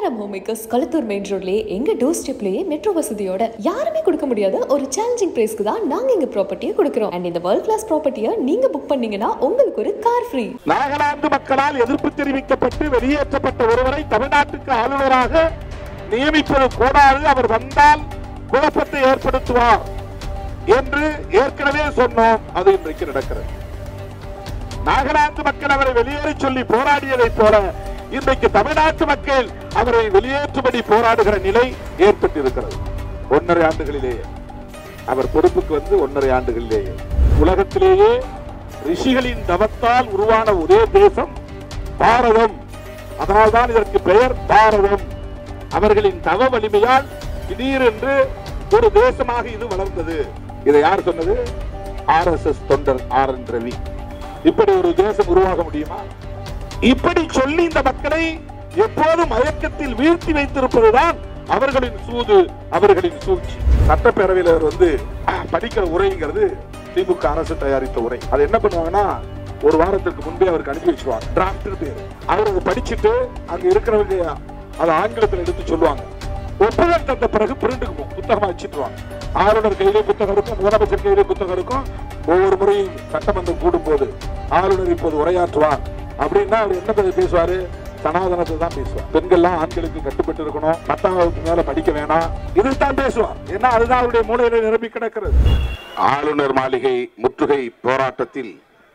KRM home makers Kalathur main ரோட்லயே எங்க door ஸ்டெப்லயே metro வசதியோட யாருமே கொடுக்க முடியாத ஒரு சேலஞ்சிங் பிரைஸ்க்கு தான் நாங்க எங்க ப்ராப்பர்ட்டியை கொடுக்குறோம் அண்ட் இந்த வேர்ல்ட் கிளாஸ் ப்ராப்பர்ட்டியை நீங்க புக் பண்ணீங்கன்னா உங்களுக்கு ஒரு கார் ஃப்ரீ நாகாலாந்து மக்களால் எதிர்ப்பு தெரிவிக்கப்பட்டு வெளியேற்றப்பட்ட ஒருவரை தமிழ்நாட்டுக்கு ஆளுநராக நியமிப்பது கூடாது அவர் வந்தால் குழப்பத்தை ஏற்படுத்துவார் என்று ஏற்கனவே சொன்னோம் அது இன்றைக்கு நடக்கிறது நாகாலாந்து மக்கள் அவரை வெளியேற சொல்லி போராடியதைப் போல இன்றைக்கு தமிழ்நாட்டு மக்கள் அவரை வெளியேற்றும்படி போராடுகிற நிலை ஏற்பட்டிருக்கிறது ஒன்றரை ஆண்டுகளிலேயே அவர் பொறுப்புக்கு வந்து ஒன்றரை ஆண்டுகளிலேயே உலகத்திலேயே ரிஷிகளின் தவத்தால் உருவான ஒரே தேசம் பாரதம் அதனால்தான் இதற்கு பெயர் பாரதம் அவர்களின் தவ வலிமையால் திடீரென்று ஒரு தேசமாக இது வளர்ந்தது இதை யார் சொன்னது ஆர் எஸ் எஸ் தொண்டர் ஆர் என் ரவி இப்படி ஒரு தேசம் உருவாக முடியுமா இப்படி சொல்லி இந்த மக்களை எப்போதும் மயக்கத்தில் வீழ்த்தி வைத்திருப்பதுதான் அவர்களின் சூது அவர்களின் சூழ்ச்சி சட்டப்பேரவையில் அவர் வந்து அஹ், படிக்கிற உரைங்கிறது திமுக அரசு தயாரித்த உரை அது என்ன பண்ணுவாங்கன்னா ஒரு வாரத்திற்கு முன்பே அவருக்கு அனுப்பி வச்சுருவாங்க டிராப்ட் பேர் அவர் அதை படிச்சுட்டு அங்க இருக்கிறவங்க அதை ஆங்கிலத்தில் எடுத்து சொல்லுவாங்க ஒப்புதல் தந்த பிறகு பிரிண்டுக்கு போகும் புத்தகமா வச்சுட்டுருவாங்க ஆளுநர் கையிலே புத்தகம் இருக்கும் முதலமைச்சர் கையிலே புத்தகம் இருக்கும் ஒவ்வொரு முறையும் சட்டமன்றம் கூடும் போது ஆளுநர் இப்போது உரையாற்றுவார் அப்படின்னா அவர் என்ன பத்தி பேசுவாரு சனாதனத்தை தான் பேசுவார் பெண்கள்லாம் ஆண்களுக்கு கட்டுப்பட்டு இருக்கணும் பத்தாம் வகுப்பு மேல படிக்க வேணாம் இதைத்தான் பேசுவார் ஏன்னா அதுதான் அவருடைய மூலையில நிரம்பி கிடக்கிறது ஆளுநர் மாளிகை முற்றுகை போராட்டத்தில்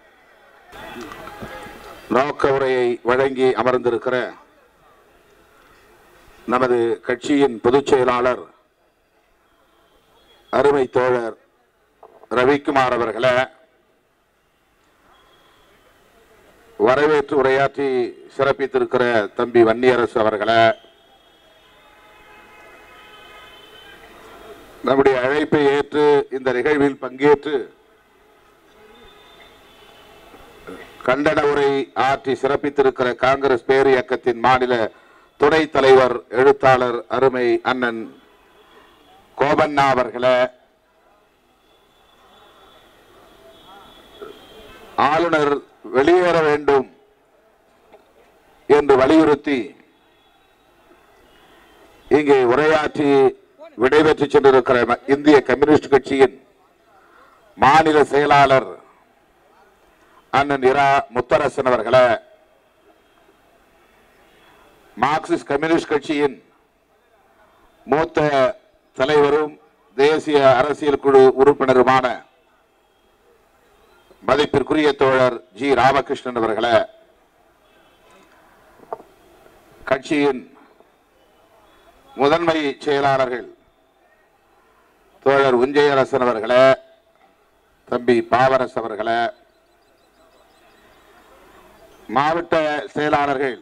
நோக்க உரையை வழங்கி அமர்ந்திருக்கிற நமது கட்சியின் பொதுச் செயலாளர் அருமை தோழர் ரவிக்குமார் அவர்களை வரவேற்று உரையாற்றி சிறப்பித்திருக்கிற தம்பி வன்னியரசு அவர்களை நம்முடைய அழைப்பை ஏற்று இந்த நிகழ்வில் பங்கேற்று கண்டன உரை ஆற்றி சிறப்பித்திருக்கிற காங்கிரஸ் பேர் இயக்கத்தின் மாநில துணைத் தலைவர் எழுத்தாளர் அருமை அண்ணன் கோபண்ணா அவர்களை ஆளுநர் வெளியேற வேண்டும் என்று வலியுறுத்தி இங்கே உரையாற்றி விடைபெற்று சென்றிருக்கிற ம- இந்திய கம்யூனிஸ்ட் கட்சியின் மாநில செயலாளர் அண்ணன் இரா முத்தரசன் அவர்களை மார்க்சிஸ்ட் கம்யூனிஸ்ட் கட்சியின் மூத்த தலைவரும் தேசிய அரசியல் குழு உறுப்பினருமான மதிப்பிற்குரிய தோழர் ஜி ராமகிருஷ்ணன் அவர்களை கட்சியின் முதன்மை செயலாளர்கள் தோழர் உஞ்சயரசன் அவர்களை தம்பி பாவரஸ் அவர்களை மாவட்ட செயலாளர்கள்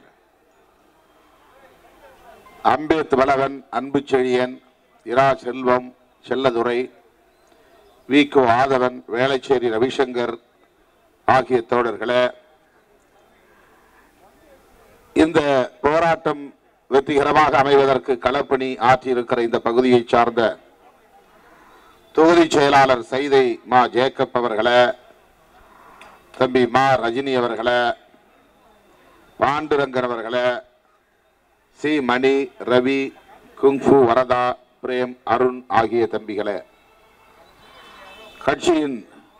அம்பேத் வளவன் அன்பு செழியன் இரா செல்வம் செல்லதுரை வி கோ ஆதவன் வேளச்சேரி ரவிசங்கர் ஆகிய தோழர்களே இந்த போராட்டம் வெற்றிகரமாக அமைவதற்கு களப்பணி ஆற்றியிருக்கிற இந்த பகுதியை சார்ந்த தொகுதி செயலாளர் சைதை மா ஜேக்கப் அவர்களே தம்பி மா ரஜினி அவர்களே பாண்டுரங்கன் அவர்களே சி மணி ரவி குங்ஃபு வரதா பிரேம் அருண் ஆகிய தம்பிகளே கட்சியின்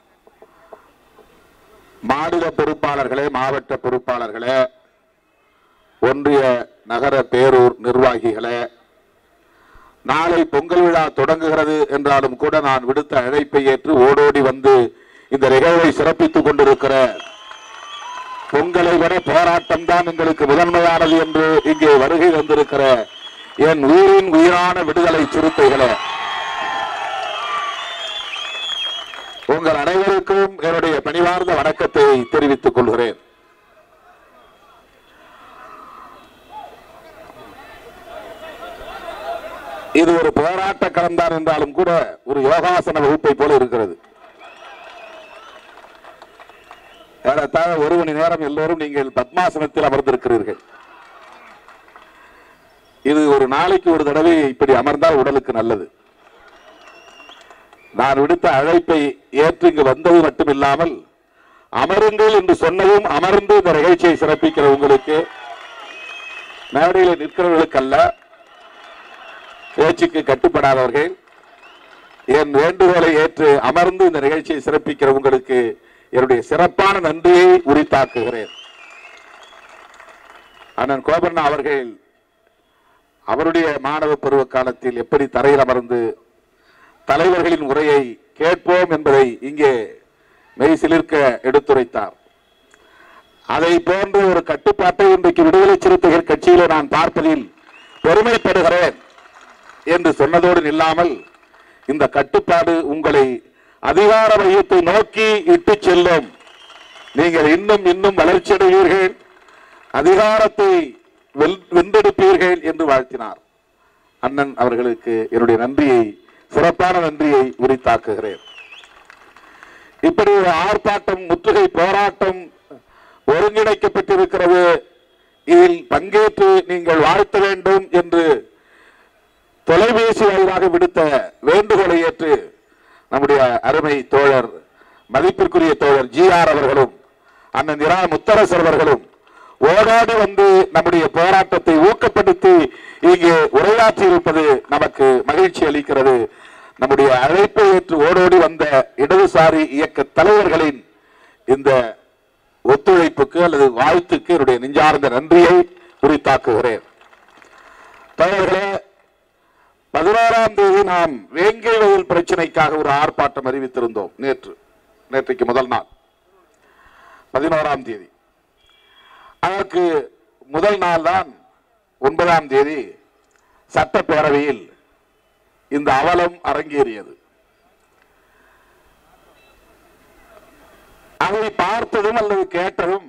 மாநில பொறுப்பாளர்களே மாவட்ட பொறுப்பாளர்களே ஒன்றிய நகர பேரூர் நிர்வாகிகளே நாளை பொங்கல் விழா தொடங்குகிறது என்றாலும் கூட நான் விடுத்த அழைப்பை ஏற்று ஓடோடி வந்து இந்த நிகழ்வை சிறப்பித்துக் கொண்டிருக்கிற பொங்கலை விட போராட்டம் தான் எங்களுக்கு முதன்மையானது என்று இங்கே வருகை வந்திருக்கிற என் உயிரின் உயிரான விடுதலை சிறுத்தைகளே உங்கள் அனைவருக்கும் என்னுடைய பணிவார்ந்த வணக்கத்தை தெரிவித்துக் கொள்கிறேன் இது ஒரு போராட்ட களம்தான் என்றாலும் கூட ஒரு யோகாசன வகுப்பை போல இருக்கிறது ஏறத்தாழ ஒரு மணி நேரம் எல்லோரும் நீங்கள் பத்மாசனத்தில் அமர்ந்திருக்கிறீர்கள் இது ஒரு நாளைக்கு ஒரு தடவை இப்படி அமர்ந்தால் உடலுக்கு நல்லது நான் விடுத்த அழைப்பை ஏற்று இங்கு வந்தது மட்டுமில்லாமல் அமருங்கள் என்று சொன்னதும் அமர்ந்து இந்த நிகழ்ச்சியை சிறப்பிக்கிற உங்களுக்கு மேடையில் நிற்கிறவர்களுக்கல்ல பேச்சுக்கு கட்டுப்படாதவர்கள் என் வேண்டுகோளை ஏற்று அமர்ந்து இந்த நிகழ்ச்சியை சிறப்பிக்கிற உங்களுக்கு என்னுடைய சிறப்பான நன்றியை உரித்தாக்குகிறேன் அண்ணன் கோபண்ணா அவர்கள் அவருடைய மாணவ பருவ காலத்தில் எப்படி தரையில் அமர்ந்து தலைவர்களின் உரையை கேட்போம் என்பதை இங்கே மெய் சிலிர்க்க எடுத்துரைத்தார் அதை போன்ற ஒரு கட்டுப்பாட்டை இன்றைக்கு விடுதலை சிறுத்தைகள் கட்சியிலே நான் பார்ப்பதில் பெருமைப்படுகிறேன் என்று சொன்னதோடு நில்லாமல் இந்த கட்டுப்பாடு உங்களை அதிகார மையத்தை நோக்கி இட்டு செல்லும் நீங்கள் இன்னும் இன்னும் வளர்ச்சியடைவீர்கள் அதிகாரத்தை வெல்- வென்றெடுப்பீர்கள் என்று வாழ்த்தினார் அண்ணன் அவர்களுக்கு என்னுடைய நன்றியை சிறப்பான நன்றியை உரித்தாக்குகிறேன் இப்படி ஒரு ஆர்ப்பாட்டம் முற்றுகை போராட்டம் ஒருங்கிணைக்கப்பட்டிருக்கிறது இதில் பங்கேற்று நீங்கள் வாழ்த்த வேண்டும் என்று தொலைபேசி வாயிலாக விடுத்த வேண்டுகோளை ஏற்று நம்முடைய அருமை தோழர் மதிப்பிற்குரிய தோழர் ஜி ஆர் அவர்களும் அண்ணன் இரா முத்தரசர் அவர்களும் ஓடாடி வந்து நம்முடைய போராட்டத்தை ஊக்கப்படுத்தி இங்கே உரையாற்றி இருப்பது நமக்கு மகிழ்ச்சி அளிக்கிறது நம்முடைய அழைப்பை ஏற்று ஓடோடி வந்த இடதுசாரி இயக்க தலைவர்களின் இந்த ஒத்துழைப்புக்கு அல்லது வாழ்த்துக்கு என்னுடைய நெஞ்சார்ந்த நன்றியை உரித்தாக்குகிறேன் தலைவர்களே பதினோராம் தேதி நாம் வேங்கை வயல் பிரச்சனைக்காக ஒரு ஆர்ப்பாட்டம் அறிவித்திருந்தோம் நேற்று நேற்றைக்கு முதல் நாள் பதினோராம் தேதி அதற்கு முதல் நாள் தான் ஒன்பதாம் தேதி சட்டப்பேரவையில் இந்த அவலம் அரங்கேறியது அதை பார்த்ததும் அல்லது கேட்டதும்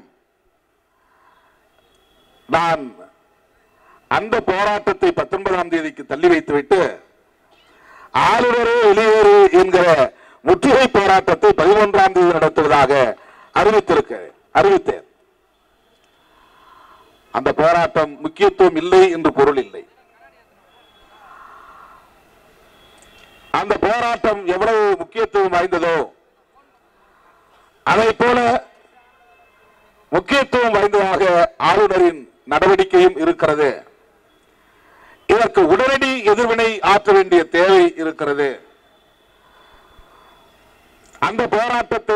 நான் அந்த போராட்டத்தை பத்தொன்பதாம் தேதிக்கு தள்ளி வைத்துவிட்டு ஆளுநரே வெளியேறு என்கிற முற்றுகை போராட்டத்தை பதிமூன்றாம் தேதி நடத்துவதாக அறிவித்திருக்க அறிவித்தேன் அந்த போராட்டம் முக்கியத்துவம் இல்லை என்று பொருள் இல்லை அந்த போராட்டம் எவ்வளவு முக்கியத்துவம் வாய்ந்ததோ அதை போல முக்கியத்துவம் வாய்ந்ததாக ஆளுநரின் நடவடிக்கையும் இருக்கிறது இதற்கு உடனடி எதிர்வினை ஆற்ற வேண்டிய தேவை இருக்கிறது அந்த போராட்டத்தை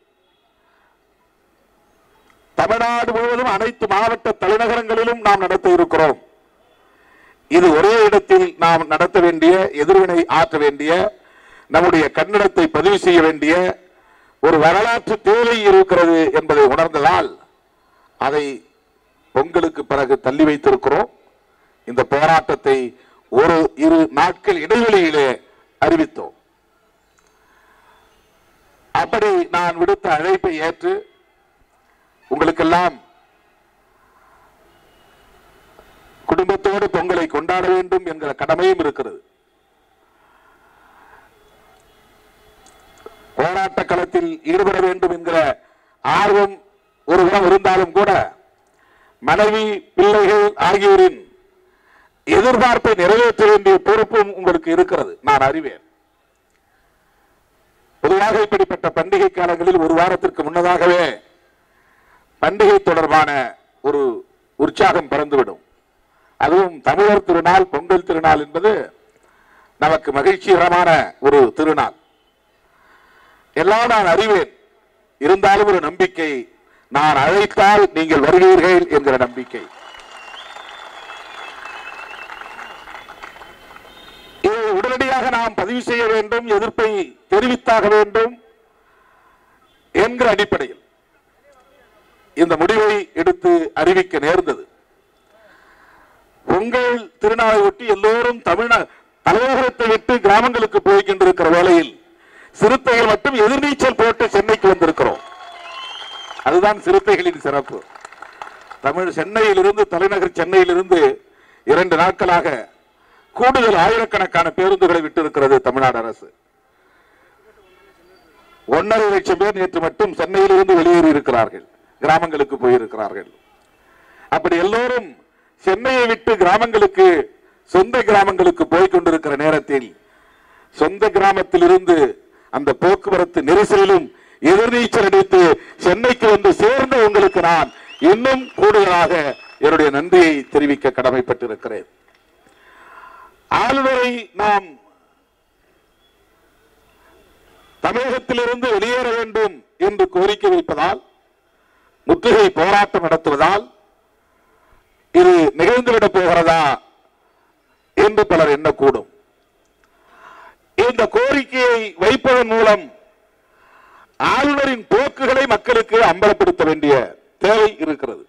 தமிழ்நாடு முழுவதும் அனைத்து மாவட்ட தலைநகரங்களிலும் நாம் நடத்த இருக்கிறோம் இது ஒரே இடத்தில் நாம் நடத்த வேண்டிய எதிர்வினை ஆற்ற வேண்டிய நம்முடைய கன்னடத்தை பதிவு செய்ய வேண்டிய ஒரு வரலாற்று தேவை இருக்கிறது என்பதை உணர்ந்ததால் அதை பொங்கலுக்கு பிறகு தள்ளி வைத்திருக்கிறோம் இந்த போராட்டத்தை ஒரு இரு நாட்கள் இடைவெளியிலே அறிவித்தோம் அப்படி நான் விடுத்த அழைப்பை ஏற்று உங்களுக்கெல்லாம் குடும்பத்தோடு பொங்கலை கொண்டாட வேண்டும் என்கிற கடமையும் இருக்கிறது போராட்ட களத்தில் ஈடுபட வேண்டும் என்கிற ஆர்வம் ஒரு புறம் இருந்தாலும் கூட மனைவி பிள்ளைகள் ஆகியோரின் எதிர்பார்ப்பை நிறைவேற்ற வேண்டிய பொறுப்பும் உங்களுக்கு இருக்கிறது நான் அறிவேன் பொதுவாக இப்படிப்பட்ட பண்டிகை காலங்களில் ஒரு வாரத்திற்கு முன்னதாகவே பண்டிகை தொடர்பான ஒரு உற்சாகம் பிறந்துவிடும் அதுவும் தமிழர் திருநாள் பொங்கல் திருநாள் என்பது நமக்கு மகிழ்ச்சிகரமான ஒரு திருநாள் எல்லாம் நான் அறிவேன் இருந்தாலும் ஒரு நம்பிக்கை நான் அழைத்தால் நீங்கள் வருவீர்கள் என்கிற நம்பிக்கை இதை உடனடியாக நாம் பதிவு செய்ய வேண்டும் எதிர்ப்பை தெரிவித்தாக வேண்டும் என்கிற அடிப்படையில் இந்த முடிவை எடுத்து அறிவிக்க நேர்ந்தது பொங்கல் திருநாளை ஒட்டி எல்லோரும் தமிழ்நா தலைநகரத்தை விட்டு கிராமங்களுக்கு போய் கொண்டிருக்கிற வேளையில் சிறுத்தைகள் மட்டும் எதிர்நீச்சல் போட்டு சென்னைக்கு வந்திருக்கிறோம் அதுதான் சிறுத்தைகளின் சிறப்பு தமிழ் சென்னையிலிருந்து தலைநகர் சென்னையிலிருந்து இரண்டு நாட்களாக கூடுதல் ஆயிரக்கணக்கான பேருந்துகளை விட்டிருக்கிறது தமிழ்நாடு அரசு ஒன்றரை லட்சம் பேர் நேற்று மட்டும் சென்னையிலிருந்து வெளியேறி இருக்கிறார்கள் கிராமங்களுக்கு போயிருக்கிறார்கள் அப்படி எல்லோரும் சென்னையை விட்டு கிராமங்களுக்கு சொந்த கிராமங்களுக்கு போய் கொண்டிருக்கிற நேரத்தில் சொந்த கிராமத்தில் இருந்து அந்த போக்குவரத்து நெரிசலிலும் எதிர்நீச்சல் அடித்து சென்னைக்கு வந்து சேர்ந்த உங்களுக்கு நான் இன்னும் கூடுதலாக என்னுடைய நன்றியை தெரிவிக்க கடமைப்பட்டிருக்கிறேன் ஆளுநரை நாம் தமிழகத்திலிருந்து வெளியேற வேண்டும் என்று கோரிக்கை வைப்பதால் முற்றுகை போராட்டம் நடத்துவதால் இது நிகழ்ந்துவிடப் போகிறதா என்று பலர் எண்ணக்கூடும் இந்த கோரிக்கையை வைப்பதன் மூலம் ஆளுநரின் போக்குகளை மக்களுக்கு அம்பலப்படுத்த வேண்டிய தேவை இருக்கிறது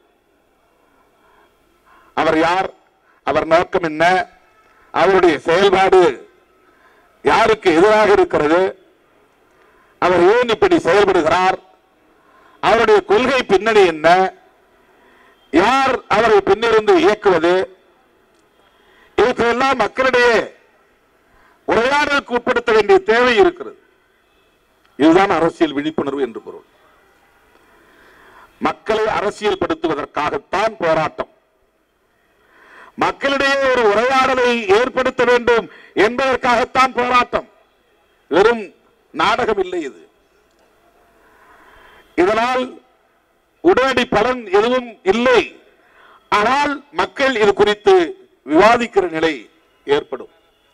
அவர் யார் அவர் நோக்கம் என்ன அவருடைய செயல்பாடு யாருக்கு எதிராக இருக்கிறது அவர் ஏன் இப்படி செயல்படுகிறார் அவருடைய கொள்கை பின்னணி என்ன யார் அவரை பின்னிருந்து இயக்குவது இவற்றையெல்லாம் மக்களிடையே உரையாடலுக்கு உட்படுத்த வேண்டிய தேவை இருக்கிறது இதுதான் அரசியல் விழிப்புணர்வு என்று பொருள் மக்களை அரசியல் படுத்துவதற்காகத்தான் போராட்டம் மக்களிடையே ஒரு உரையாடலை ஏற்படுத்த வேண்டும் என்பதற்காகத்தான் போராட்டம் வெறும் நாடகம் இல்லை இது இதனால் உடனடி பலன் எதுவும் இல்லை ஆனால் மக்கள் இது குறித்து விவாதிக்கிற நிலை ஏற்படும்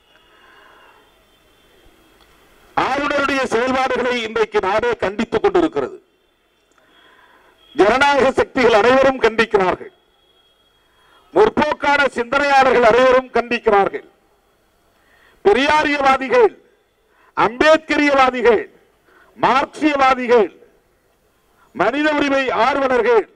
ஆளுநருடைய செயல்பாடுகளை இன்றைக்கு நாடே கண்டித்துக் கொண்டிருக்கிறது ஜனநாயக சக்திகள் அனைவரும் கண்டிக்கிறார்கள் முற்போக்கான சிந்தனையாளர்கள் அனைவரும் கண்டிக்கிறார்கள் பெரியாரியவாதிகள் அம்பேத்கரியவாதிகள் மார்க்சியவாதிகள் மனித உரிமை ஆர்வலர்கள்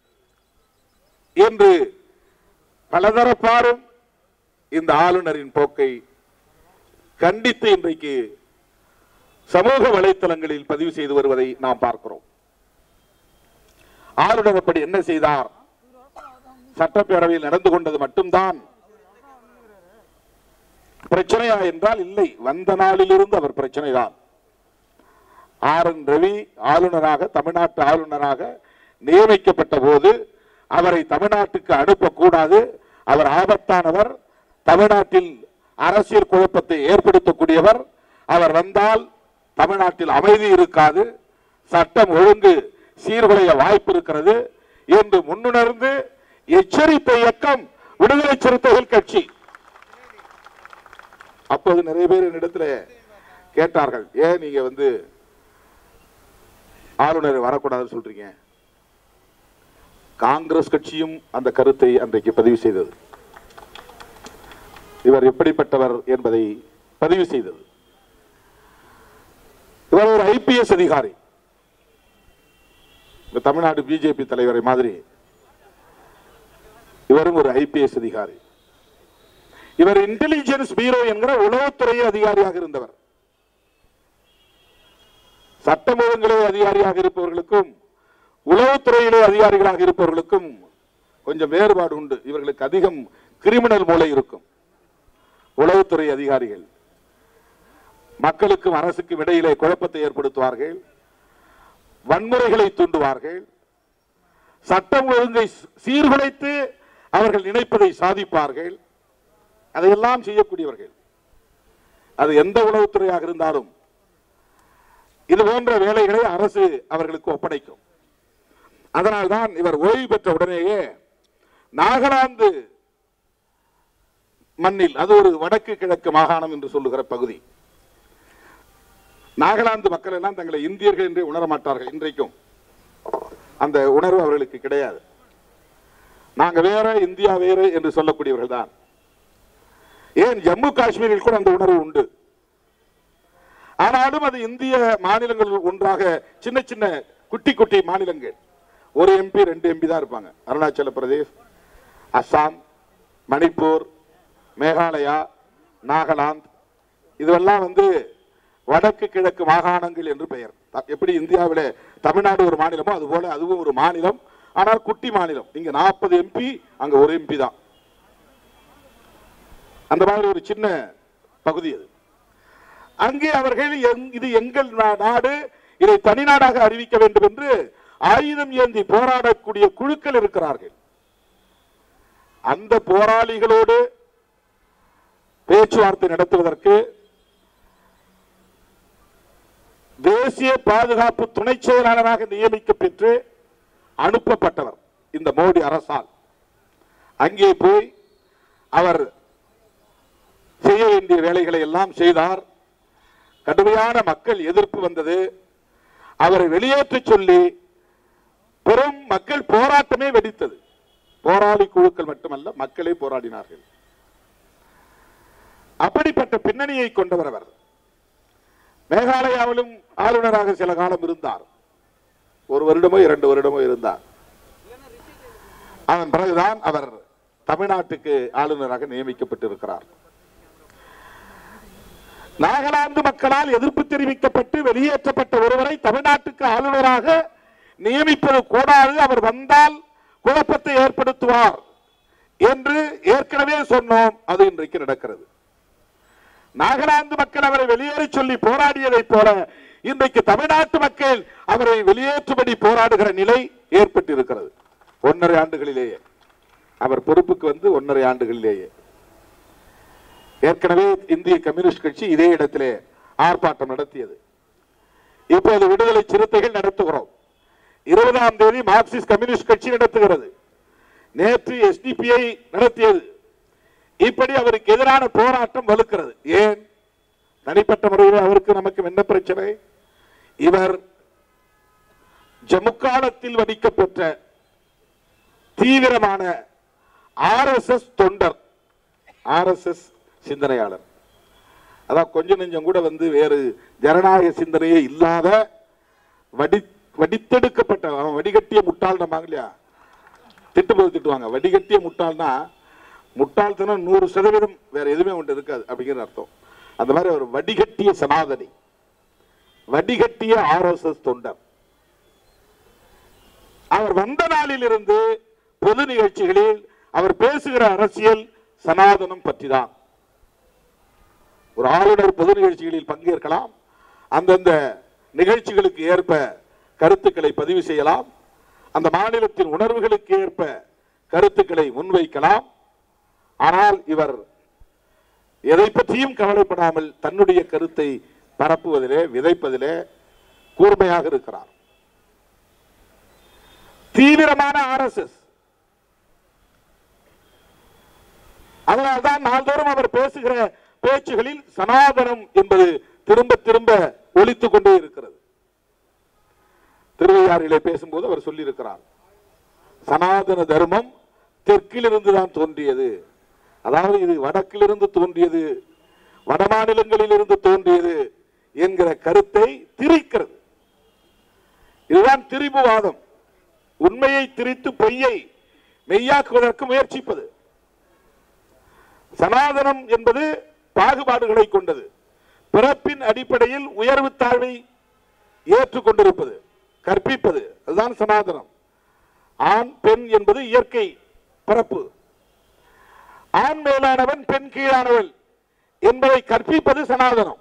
என்று பலதரப்பாரும் இந்த ஆளுநரின் போக்கை கண்டித்து இன்றைக்கு சமூக வலைத்தளங்களில் பதிவு செய்து வருவதை நாம் பார்க்கிறோம் ஆளுநர் அப்படி என்ன செய்தார் சட்டப்பேரவையில் நடந்து கொண்டது மட்டும்தான் பிரச்சனையா என்றால் இல்லை வந்த நாளிலிருந்து அவர் பிரச்சனைதான் ஆர் என் ரவி ஆளுநராக தமிழ்நாட்டு ஆளுநராக நியமிக்கப்பட்ட போது அவரை தமிழ்நாட்டுக்கு அனுப்பக்கூடாது அவர் ஆபத்தானவர் தமிழ்நாட்டில் அரசியல் குழப்பத்தை ஏற்படுத்தக்கூடியவர் அவர் வந்தால் தமிழ்நாட்டில் அமைதி இருக்காது சட்டம் ஒழுங்கு சீர்குலைய வாய்ப்பு இருக்கிறது என்று முன்னுணர்ந்து எச்சரித்த இயக்கம் விடுதலை சிறுத்தைகள் கட்சி அப்போது நிறைய பேர் என்னிடத்துல கேட்டார்கள் ஏன் நீங்க வந்து ஆளுநர் வரக்கூடாதுன்னு சொல்றீங்க காங்கிரஸ் கட்சியும் அந்த கருத்தை அன்றைக்கு பதிவு செய்தது இவர் எப்படிப்பட்டவர் என்பதை பதிவு செய்தது இவர் ஒரு ஐபிஎஸ் அதிகாரி இந்த தமிழ்நாடு பிஜேபி தலைவரை மாதிரி இவரும் ஒரு ஐபிஎஸ் அதிகாரி இவர் இன்டெலிஜென்ஸ் பீரோ என்கிற உளவுத்துறை அதிகாரியாக இருந்தவர் சட்டம் ஒழுங்கிலே அதிகாரியாக இருப்பவர்களுக்கும் உளவுத்துறையிலே அதிகாரிகளாக இருப்பவர்களுக்கும் கொஞ்சம் வேறுபாடு உண்டு இவர்களுக்கு அதிகம் கிரிமினல் மூளை இருக்கும் உளவுத்துறை அதிகாரிகள் மக்களுக்கும் அரசுக்கும் இடையிலே குழப்பத்தை ஏற்படுத்துவார்கள் வன்முறைகளை தூண்டுவார்கள் சட்டம் ஒழுங்கை சீர்குலைத்து அவர்கள் நினைப்பதை சாதிப்பார்கள் அதையெல்லாம் செய்யக்கூடியவர்கள் அது எந்த உளவுத்துறையாக இருந்தாலும் இது போன்ற வேலைகளை அரசு அவர்களுக்கு ஒப்படைக்கும் அதனால்தான் இவர் ஓய்வு பெற்ற உடனேயே நாகாலாந்து மண்ணில் அது ஒரு வடக்கு கிழக்கு மாகாணம் என்று சொல்லுகிற பகுதி நாகாலாந்து மக்கள் எல்லாம் தங்களை இந்தியர்கள் என்றே உணர மாட்டார்கள் இன்றைக்கும் அந்த உணர்வு அவர்களுக்கு கிடையாது நாங்க வேற இந்தியா வேற என்று சொல்லக்கூடியவர்கள் தான் ஏன் ஜம்மு காஷ்மீரில் கூட அந்த உணர்வு உண்டு ஆனாலும் அது இந்திய மாநிலங்கள் ஒன்றாக சின்ன சின்ன குட்டி குட்டி மாநிலங்கள் ஒரு எம்பி ரெண்டு எம்பி தான் இருப்பாங்க அருணாச்சல பிரதேஷ் அஸ்ஸாம் மணிப்பூர் மேகாலயா நாகாலாந்து இதுவெல்லாம் வந்து வடக்கு கிழக்கு மாகாணங்கள் என்று பெயர் த- எப்படி இந்தியாவிலே தமிழ்நாடு ஒரு மாநிலமோ அதுபோல அதுவும் ஒரு மாநிலம் ஆனால் குட்டி மாநிலம் இங்க நாற்பது எம்பி அங்க ஒரு எம்பி தான் அந்த மாதிரி ஒரு சின்ன பகுதி அது அங்கே அவர்கள் எங்- இது எங்கள் நா- நாடு இதை தனிநாடாக அறிவிக்க வேண்டும் என்று ஆயுதம் ஏந்தி போராடக்கூடிய குழுக்கள் இருக்கிறார்கள் அந்த போராளிகளோடு பேச்சுவார்த்தை நடத்துவதற்கு தேசிய பாதுகாப்பு துணை செயலாளராக நியமிக்கப்பெற்று அனுப்பப்பட்டவர் இந்த மோடி அரசால் அங்கே போய் அவர் செய்ய வேண்டிய வேலைகளை எல்லாம் செய்தார் கடுமையான மக்கள் எதிர்ப்பு வந்தது அவரை வெளியேற்ற சொல்லி பெரும் மக்கள் போராட்டமே வெடித்தது போராளி குழுக்கள் மட்டுமல்ல மக்களே போராடினார்கள் அப்படிப்பட்ட பின்னணியை கொண்டவர் அவர் மேகாலயாவிலும் ஆளுநராக சில காலம் இருந்தார் ஒரு வருடமோ இரண்டு வருடமோ இருந்தார் அதன் பிறகுதான் அவர் தமிழ்நாட்டுக்கு ஆளுநராக நியமிக்கப்பட்டிருக்கிறார் நாகாலாந்து மக்களால் எதிர்ப்பு தெரிவிக்கப்பட்டு வெளியேற்றப்பட்ட ஒருவரை தமிழ்நாட்டுக்கு ஆளுநராக நியமிப்பது கூடாது அவர் வந்தால் குழப்பத்தை ஏற்படுத்துவார் என்று ஏற்கனவே சொன்னோம் அது இன்றைக்கு நடக்கிறது நாகாலாந்து மக்கள் அவரை வெளியேற சொல்லி போராடியதைப் போல இன்றைக்கு தமிழ்நாட்டு மக்கள் அவரை வெளியேற்றும்படி போராடுகிற நிலை ஏற்பட்டிருக்கிறது ஒன்றரை ஆண்டுகளிலேயே அவர் பொறுப்புக்கு வந்து ஒன்றரை ஆண்டுகளிலேயே ஏற்கனவே இந்திய கம்யூனிஸ்ட் கட்சி இதே இடத்திலே ஆர்ப்பாட்டம் நடத்தியது இப்போது விடுதலை சிறுத்தைகள் நடத்துகிறோம் இருபதாம் தேதி மார்க்சிஸ்ட் கம்யூனிஸ்ட் கட்சி நடத்துகிறது நேற்று எஸ்டிபிஐ நடத்தியது இப்படி அவருக்கு எதிரான போராட்டம் வலுக்கிறது ஏன் தனிப்பட்ட முறையில் அவருக்கு நமக்கு என்ன பிரச்சனை இவர் ஜமுக்காலத்தில் வடிக்கப்பெற்ற தீவிரமான ஆர்எஸ்எஸ் தொண்டர் ஆர்எஸ்எஸ் சிந்தனையாளர் அதான் கொஞ்சம் நெஞ்சம் கூட வந்து வேறு ஜனநாயக சிந்தனையே இல்லாத வடி வடித்தெடுக்கப்பட்ட அவன் வடிகட்டிய முட்டாள் நம்பாங்க இல்லையா திட்டும்போது திட்டுவாங்க வடிகட்டிய முட்டாள்னா முட்டாள்தனம் நூறு சதவீதம் வேற எதுவுமே ஒன்று இருக்காது அப்படிங்கிற அர்த்தம் அந்த மாதிரி ஒரு வடிகட்டிய சனாதனி வடிகட்டிய ஆர்எஸ்எஸ் தொண்டர் அவர் வந்த நாளிலிருந்து பொது நிகழ்ச்சிகளில் அவர் பேசுகிற அரசியல் சனாதனம் பற்றிதான் ஒரு ஆளுநர் பொது நிகழ்ச்சிகளில் பங்கேற்கலாம் அந்தந்த நிகழ்ச்சிகளுக்கு ஏற்ப கருத்துக்களை பதிவு செய்யலாம் அந்த மாநிலத்தின் உணர்வுகளுக்கு ஏற்ப கருத்துக்களை முன்வைக்கலாம் ஆனால் இவர் எதை பற்றியும் கவலைப்படாமல் தன்னுடைய கருத்தை பரப்புவதிலே விதைப்பதிலே கூர்மையாக இருக்கிறார் தீவிரமான ஆர்எஸ்எஸ் அதனால்தான் நாள்தோறும் அவர் பேசுகிற பேச்சுகளில் சனாதனம் என்பது திரும்ப திரும்ப ஒலித்துக் கொண்டே இருக்கிறது திருவையாறிலே பேசும்போது அவர் சொல்லியிருக்கிறார் சனாதன தர்மம் தெற்கிலிருந்து தான் தோன்றியது அதாவது இது வடக்கிலிருந்து தோன்றியது வட மாநிலங்களிலிருந்து தோன்றியது என்கிற கருத்தை திரிக்கிறது இதுதான் திரிபுவாதம் உண்மையை திரித்து பொய்யை மெய்யாக்குவதற்கு முயற்சிப்பது சனாதனம் என்பது பாகுபாடுகளை கொண்டது பிறப்பின் அடிப்படையில் உயர்வு தாழ்வை ஏற்றுக்கொண்டிருப்பது கற்பிப்பது அதுதான் சனாதனம் ஆண் பெண் என்பது இயற்கை பிறப்பு ஆண் மேலானவன் பெண் கீழானவள் என்பதை கற்பிப்பது சனாதனம்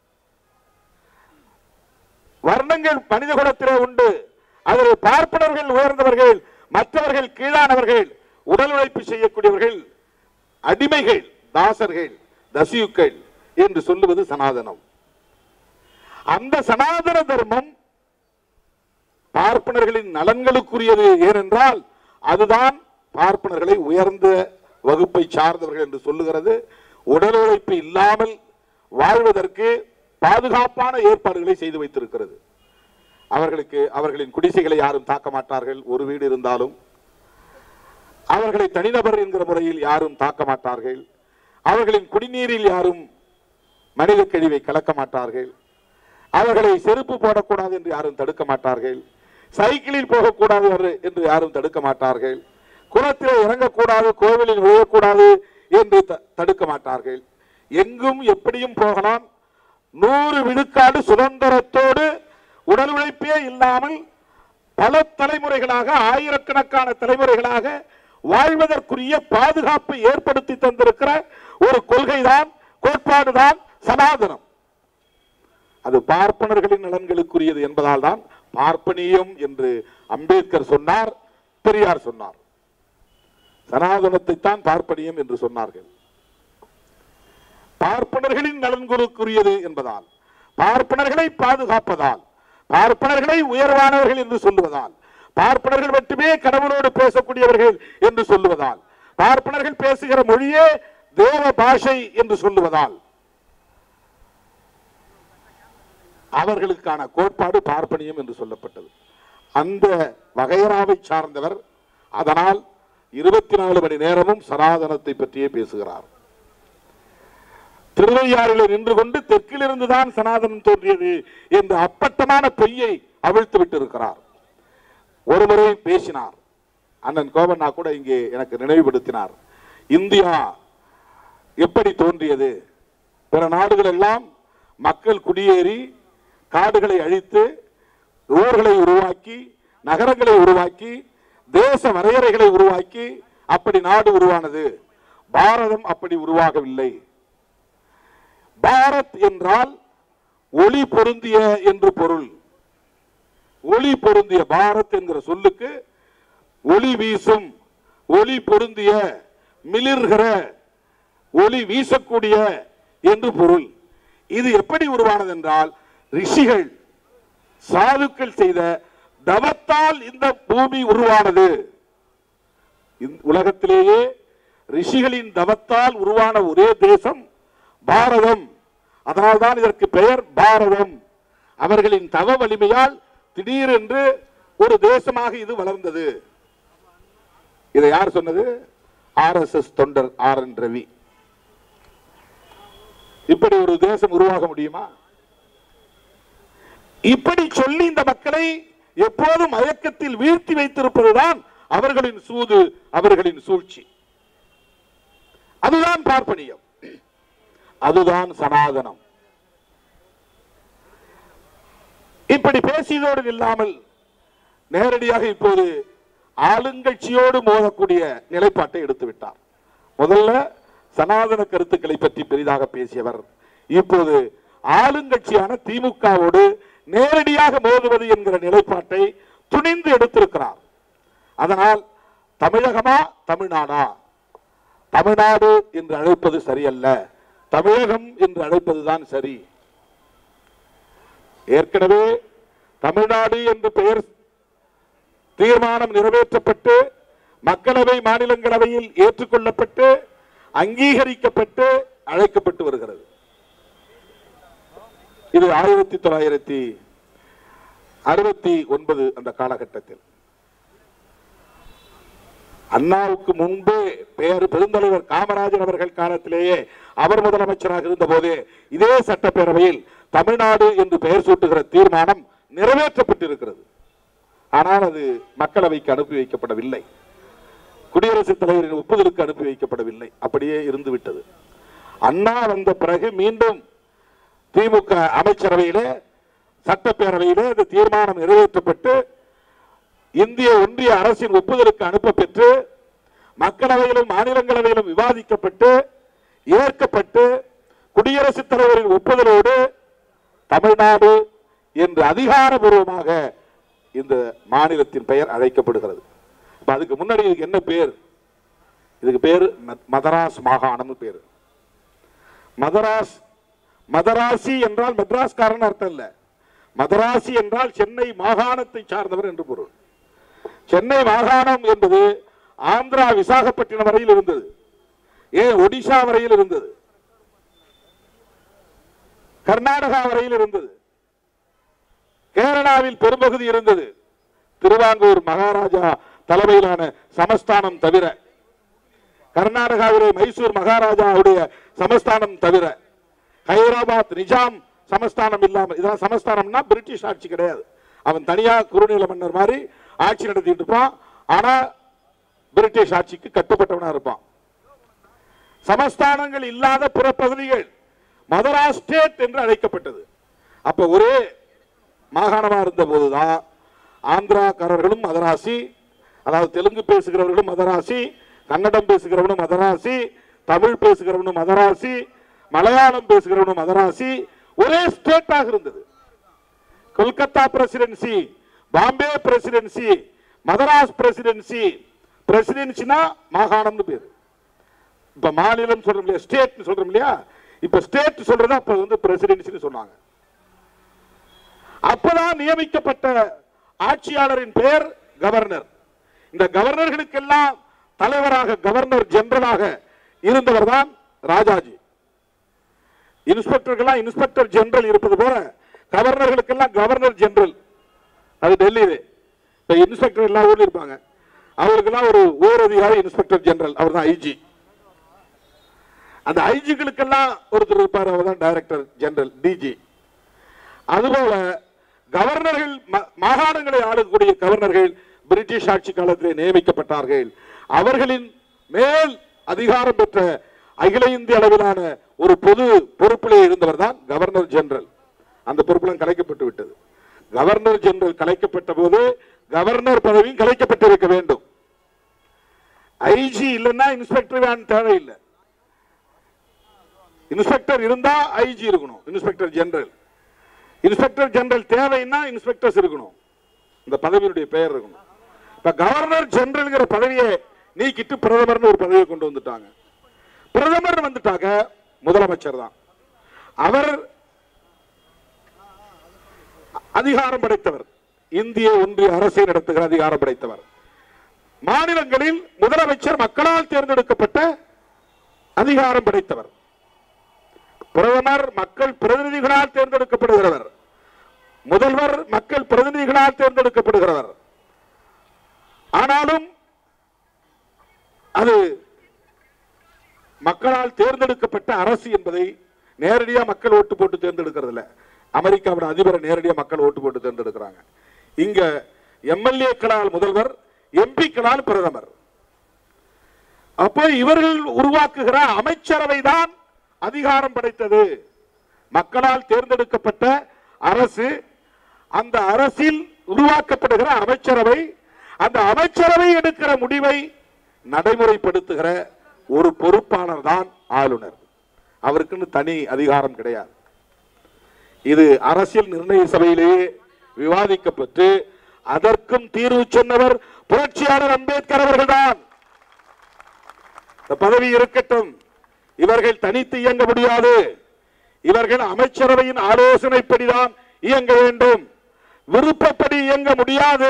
வர்ணங்கள் மனித குலத்திலே உண்டு அதில் பார்ப்பனர்கள் உயர்ந்தவர்கள் மற்றவர்கள் கீழானவர்கள் உடல் உழைப்பு செய்யக்கூடியவர்கள் அடிமைகள் தாசர்கள் தசியுக்கள் என்று சொல்லுவது சனாதனம் அந்த சனாதன தர்மம் பார்ப்பனர்களின் நலன்களுக்குரியது ஏனென்றால் அதுதான் பார்ப்பனர்களை உயர்ந்த வகுப்பை சார்ந்தவர்கள் என்று சொல்லுகிறது உடல் உழைப்பு இல்லாமல் வாழ்வதற்கு பாதுகாப்பான ஏற்பாடுகளை செய்து வைத்திருக்கிறது அவர்களுக்கு அவர்களின் குடிசைகளை யாரும் தாக்க மாட்டார்கள் ஒரு வீடு இருந்தாலும் அவர்களை தனிநபர் என்கிற முறையில் யாரும் தாக்க மாட்டார்கள் அவர்களின் குடிநீரில் யாரும் மனித கழிவை கலக்க மாட்டார்கள் அவர்களை செருப்பு போடக்கூடாது என்று யாரும் தடுக்க மாட்டார்கள் சைக்கிளில் போகக்கூடாது என்று- என்று யாரும் தடுக்க மாட்டார்கள் குளத்திலே இறங்கக்கூடாது கோவிலில் விழக்கூடாது என்று த- தடுக்க மாட்டார்கள் எங்கும் எப்படியும் போகலாம் நூறு விழுக்காடு சுதந்திரத்தோடு உடல் உழைப்பே இல்லாமல் பல தலைமுறைகளாக ஆயிரக்கணக்கான தலைமுறைகளாக வாழ்வதற்குரிய பாதுகாப்பை ஏற்படுத்தி தந்திருக்கிற ஒரு கொள்கைதான் கோட்பாடுதான் சனாதனம் அது பார்ப்பனர்களின் நலன்களுக்குரியது என்பதால் தான் பார்ப்பனியம் என்று அம்பேத்கர் சொன்னார் பெரியார் சொன்னார் சனாதனத்தை தான் பார்ப்பனியம் என்று சொன்னார்கள் பார்ப்பனர்களின் நலன்களுக்குரியது என்பதால் பார்ப்பனர்களை பாதுகாப்பதால் பார்ப்பனர்களை உயர்வானவர்கள் என்று சொல்லுவதால் பார்ப்பனர்கள் மட்டுமே கடவுளோடு பேசக்கூடியவர்கள் என்று சொல்லுவதால் பார்ப்பனர்கள் பேசுகிற மொழியே தேவ பாஷை என்று சொல்லுவதால் அவர்களுக்கான கோட்பாடு பார்ப்பனியம் என்று சொல்லப்பட்டது அந்த வகையராவை சார்ந்தவர் அதனால் இருபத்தி நாலு மணி நேரமும் சனாதனத்தை பற்றியே பேசுகிறார் திருவையாறில் நின்று கொண்டு தெற்கிலிருந்து தான் சனாதனம் தோன்றியது என்ற அப்பட்டமான பொய்யை அவிழ்த்து விட்டிருக்கிறார் ஒருமுறை பேசினார் அண்ணன் கோபண்ணா கூட இங்கே எனக்கு நினைவுபடுத்தினார் இந்தியா எப்படி தோன்றியது பிற நாடுகள் எல்லாம் மக்கள் குடியேறி காடுகளை அழித்து ஊர்களை உருவாக்கி நகரங்களை உருவாக்கி தேச வரையறைகளை உருவாக்கி அப்படி நாடு உருவானது பாரதம் அப்படி உருவாகவில்லை பாரத் என்றால் ஒளி பொருந்திய என்று பொருள் ஒளி பொருந்திய பாரத் என்கிற சொல்லுக்கு ஒளி வீசும் ஒளி பொருந்திய மிளிர்கிற ஒளி வீசக்கூடிய என்று பொருள் இது எப்படி உருவானது என்றால் ரிஷிகள் சாதுக்கள் செய்த தவத்தால் இந்த பூமி உருவானது இந்த உலகத்திலேயே ரிஷிகளின் தவத்தால் உருவான ஒரே தேசம் பாரதம் அதனால்தான் இதற்கு பெயர் பாரதம் அவர்களின் தவ வலிமையால் திடீரென்று ஒரு தேசமாக இது வளர்ந்தது இதை யார் சொன்னது ஆர் எஸ் எஸ் தொண்டர் ஆர் என் ரவி இப்படி ஒரு தேசம் உருவாக முடியுமா இப்படி சொல்லி இந்த மக்களை எப்போதும் மயக்கத்தில் வீழ்த்தி வைத்திருப்பதுதான் அவர்களின் சூது அவர்களின் சூழ்ச்சி அதுதான் பார்ப்பனியம் அதுதான் சனாதனம் இப்படி பேசியதோடு இல்லாமல் நேரடியாக இப்போது ஆளுங்கட்சியோடு மோதக்கூடிய நிலைப்பாட்டை எடுத்து விட்டார் முதல்ல சனாதன கருத்துக்களை பற்றி பெரிதாக பேசியவர் இப்போது ஆளுங்கட்சியான திமுகவோடு நேரடியாக மோதுவது என்கிற நிலைப்பாட்டை துணிந்து எடுத்திருக்கிறார் அதனால் தமிழகமா தமிழ்நாடா தமிழ்நாடு என்று அழைப்பது சரியல்ல தமிழகம் என்று அழைப்பதுதான் சரி ஏற்கனவே தமிழ்நாடு என்று பெயர் தீர்மானம் நிறைவேற்றப்பட்டு மக்களவை மாநிலங்களவையில் ஏற்றுக்கொள்ளப்பட்டு அங்கீகரிக்கப்பட்டு அழைக்கப்பட்டு வருகிறது இது ஆயிரத்தி தொள்ளாயிரத்தி அறுபத்தி ஒன்பது அந்த காலகட்டத்தில் அண்ணாவுக்கு முன்பே பெயர் பெருந்தலைவர் காமராஜர் அவர்கள் காலத்திலேயே அவர் முதலமைச்சராக இருந்த போதே இதே சட்டப்பேரவையில் தமிழ்நாடு என்று பெயர் சூட்டுகிற தீர்மானம் நிறைவேற்றப்பட்டிருக்கிறது ஆனால் அது மக்களவைக்கு அனுப்பி வைக்கப்படவில்லை குடியரசுத் தலைவரின் ஒப்புதலுக்கு அனுப்பி வைக்கப்படவில்லை அப்படியே இருந்து விட்டது அண்ணா வந்த பிறகு மீண்டும் திமுக அமைச்சரவையிலே சட்டப்பேரவையிலே இந்த தீர்மானம் நிறைவேற்றப்பட்டு இந்திய ஒன்றிய அரசின் ஒப்புதலுக்கு அனுப்ப பெற்று மக்களவையிலும் மாநிலங்களவையிலும் விவாதிக்கப்பட்டு ஏற்கப்பட்டு குடியரசுத் தலைவரின் ஒப்புதலோடு தமிழ்நாடு என்று அதிகாரபூர்வமாக இந்த மாநிலத்தின் பெயர் அழைக்கப்படுகிறது இப்ப அதுக்கு முன்னாடி இதுக்கு என்ன பேர் இதுக்கு பேர் ம- மதராஸ் மாகாணம்னு பேர் மதராஸ் மதராசி என்றால் மெட்ராஸ்காரன் அர்த்தம் இல்ல மதராசி என்றால் சென்னை மாகாணத்தை சார்ந்தவர் என்று பொருள் சென்னை மாகாணம் என்பது ஆந்திரா விசாகப்பட்டினம் வரையில் இருந்தது ஏன் ஒடிஷா வரையில் இருந்தது கர்நாடகா வரையில் இருந்தது கேரளாவில் பெரும்பகுதி இருந்தது திருவாங்கூர் மகாராஜா தலைமையிலான சமஸ்தானம் தவிர கர்நாடகாவிலே மைசூர் மகாராஜாவுடைய சமஸ்தானம் தவிர ஹைதராபாத் நிஜாம் சமஸ்தானம் இல்லாமல் இதெல்லாம் சமஸ்தானம்னா பிரிட்டிஷ் ஆட்சி கிடையாது அவன் தனியா குறுநில மன்னர் மாதிரி ஆட்சி நடத்திட்டு இருப்பான் ஆனா பிரிட்டிஷ் ஆட்சிக்கு கட்டுப்பட்டவனா இருப்பான் சமஸ்தானங்கள் இல்லாத பிற பகுதிகள் மதராஸ் ஸ்டேட் என்று அழைக்கப்பட்டது அப்ப ஒரே மாகாணமா இருந்த போதுதான் ஆந்திராக்காரர்களும் மதராசி அதாவது தெலுங்கு பேசுகிறவர்களும் மதராசி கன்னடம் பேசுகிறவனும் மதராசி தமிழ் பேசுகிறவனும் மதராசி மலையாளம் பேசுகிறவனும் மதராசி ஒரே ஸ்டேட்டாக இருந்தது Kolkata presidency Bombay presidency Madras presidency பிரசிடென்சினா மாகாணம்னு பேரு இப்ப மாநிலம் சொல்றோம் இல்லையா ஸ்டேட் சொல்றோம் இல்லையா இப்ப ஸ்டேட் சொல்றது அப்ப வந்து பிரசிடென்சின்னு சொன்னாங்க அப்பதான் நியமிக்கப்பட்ட ஆட்சியாளரின் பெயர் கவர்னர் இந்த கவர்னர்களுக்கெல்லாம் தலைவராக கவர்னர் ஜெனரலாக இருந்தவர் தான் ராஜாஜி இன்ஸ்பெக்டர்கள்லாம் இன்ஸ்பெக்டர் ஜெனரல் இருப்பது போல கவர்னர்களுக்கெல்லாம் கவர்னர் ஜெனரல் அது டெல்லியிலே இப்ப இன்ஸ்பெக்டர் எல்லா ஊர்லயும் இருப்பாங்க அவருக்கெல்லாம் ஒரு ஓர் அதிகாரி இன்ஸ்பெக்டர் ஜெனரல் அவர் தான் ஐஜி அந்த ஐஜிகளுக்கெல்லாம் ஒருத்தர் இருப்பார் அவர் தான் டைரக்டர் ஜெனரல் டிஜி அதுபோல கவர்னர்கள் ம- மாகாணங்களை ஆளக்கூடிய கவர்னர்கள் பிரிட்டிஷ் ஆட்சி காலத்திலே நியமிக்கப்பட்டார்கள் அவர்களின் மேல் அதிகாரம் பெற்ற அகில இந்திய அளவிலான ஒரு பொது பொறுப்பிலே இருந்தவர் தான் கவர்னர் ஜெனரல் அந்த பொறுப்புலாம் கலைக்கப்பட்டு விட்டது கவர்னர் ஜெனரல் கலைக்கப்பட்ட போது கவர்னர் பதவியும் கலைக்கப்பட்டிருக்க வேண்டும் ஐஜி இல்லைன்னா இன்ஸ்பெக்டர் வேன் தேவையில்லை இன்ஸ்பெக்டர் இருந்தா ஐஜி இருக்கணும் இன்ஸ்பெக்டர் ஜெனரல் இன்ஸ்பெக்டர் ஜெனரல் தேவைன்னா இன்ஸ்பெக்டர்ஸ் இருக்கணும் இந்த பதவியினுடைய பெயர் இருக்கணும் இப்ப கவர்னர் ஜெனரல்ங்கிற பதவியை நீக்கிட்டு பிரதமர்னு ஒரு பதவியை கொண்டு வந்துட்டாங்க பிரதமர் வந்துட்டாங்க முதலமைச்சர் தான் அவர் அதிகாரம் படைத்தவர் இந்திய ஒன்றிய அரசை நடத்துகிற அதிகாரம் படைத்தவர் மாநிலங்களில் முதலமைச்சர் மக்களால் தேர்ந்தெடுக்கப்பட்ட அதிகாரம் படைத்தவர் பிரதமர் மக்கள் பிரதிநிதிகளால் தேர்ந்தெடுக்கப்படுகிறவர் முதல்வர் மக்கள் பிரதிநிதிகளால் தேர்ந்தெடுக்கப்படுகிறவர் ஆனாலும் அது மக்களால் தேர்ந்தெடுக்கப்பட்ட அரசு என்பதை நேரடியா மக்கள் ஓட்டு போட்டு தேர்ந்தெடுக்கிறது இல்ல அமெரிக்காவோட அதிபரை நேரடியா மக்கள் ஓட்டு போட்டு தேர்ந்தெடுக்கிறாங்க இங்க எம்எல்ஏக்களால் முதல்வர் எம்பிக்களால் பிரதமர் அப்போ இவர்கள் உருவாக்குகிற அமைச்சரவை தான் அதிகாரம் படைத்தது மக்களால் தேர்ந்தெடுக்கப்பட்ட அரசு அந்த அரசில் உருவாக்கப்படுகிற அமைச்சரவை அந்த அமைச்சரவை எடுக்கிற முடிவை நடைமுறைப்படுத்துகிற ஒரு பொறுப்பாளர் தான் ஆளுநர் அவருக்குன்னு தனி அதிகாரம் கிடையாது இது அரசியல் நிர்ணய சபையிலேயே விவாதிக்கப்பட்டு அதற்கும் தீர்வு சொன்னவர் புரட்சியாளர் அம்பேத்கர் அவர்கள்தான் இந்த பதவி இருக்கட்டும் இவர்கள் தனித்து இயங்க முடியாது இவர்கள் அமைச்சரவையின் ஆலோசனைப்படிதான் இயங்க வேண்டும் விருப்பப்படி இயங்க முடியாது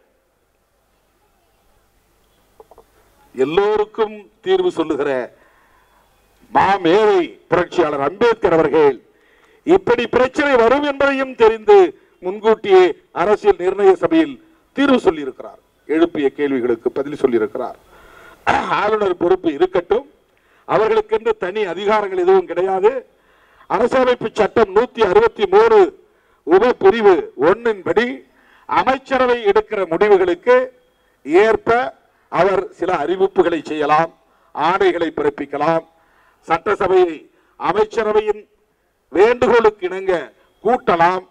எல்லோருக்கும் தீர்வு சொல்லுகிற மாமேதை புரட்சியாளர் அம்பேத்கர் அவர்கள் இப்படி பிரச்சனை வரும் என்பதையும் தெரிந்து முன்கூட்டியே அரசியல் நிர்ணய சபையில் தீர்வு சொல்லியிருக்கிறார் எழுப்பிய கேள்விகளுக்கு பதில் சொல்லியிருக்கிறார் ஆளுநர் பொறுப்பு இருக்கட்டும் அவர்களுக்கென்று தனி அதிகாரங்கள் எதுவும் கிடையாது அரசமைப்பு சட்டம் நூத்தி அறுபத்தி மூணு உப பிரிவு ஒன்னின்படி அமைச்சரவை எடுக்கிற முடிவுகளுக்கு ஏற்ப அவர் சில அறிவிப்புகளை செய்யலாம் ஆணைகளை பிறப்பிக்கலாம் சட்டசபையை அமைச்சரவையின் வேண்டுகோளுக்கு இணங்க கூட்டலாம்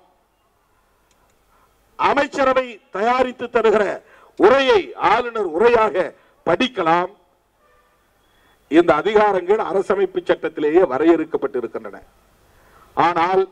அமைச்சரவை தயாரித்து தருகிற உரையை ஆளுநர் உரையாக படிக்கலாம் இந்த அதிகாரங்கள் அரசமைப்பு சட்டத்திலேயே வரையறுக்கப்பட்டிருக்கின்றன ஆனால்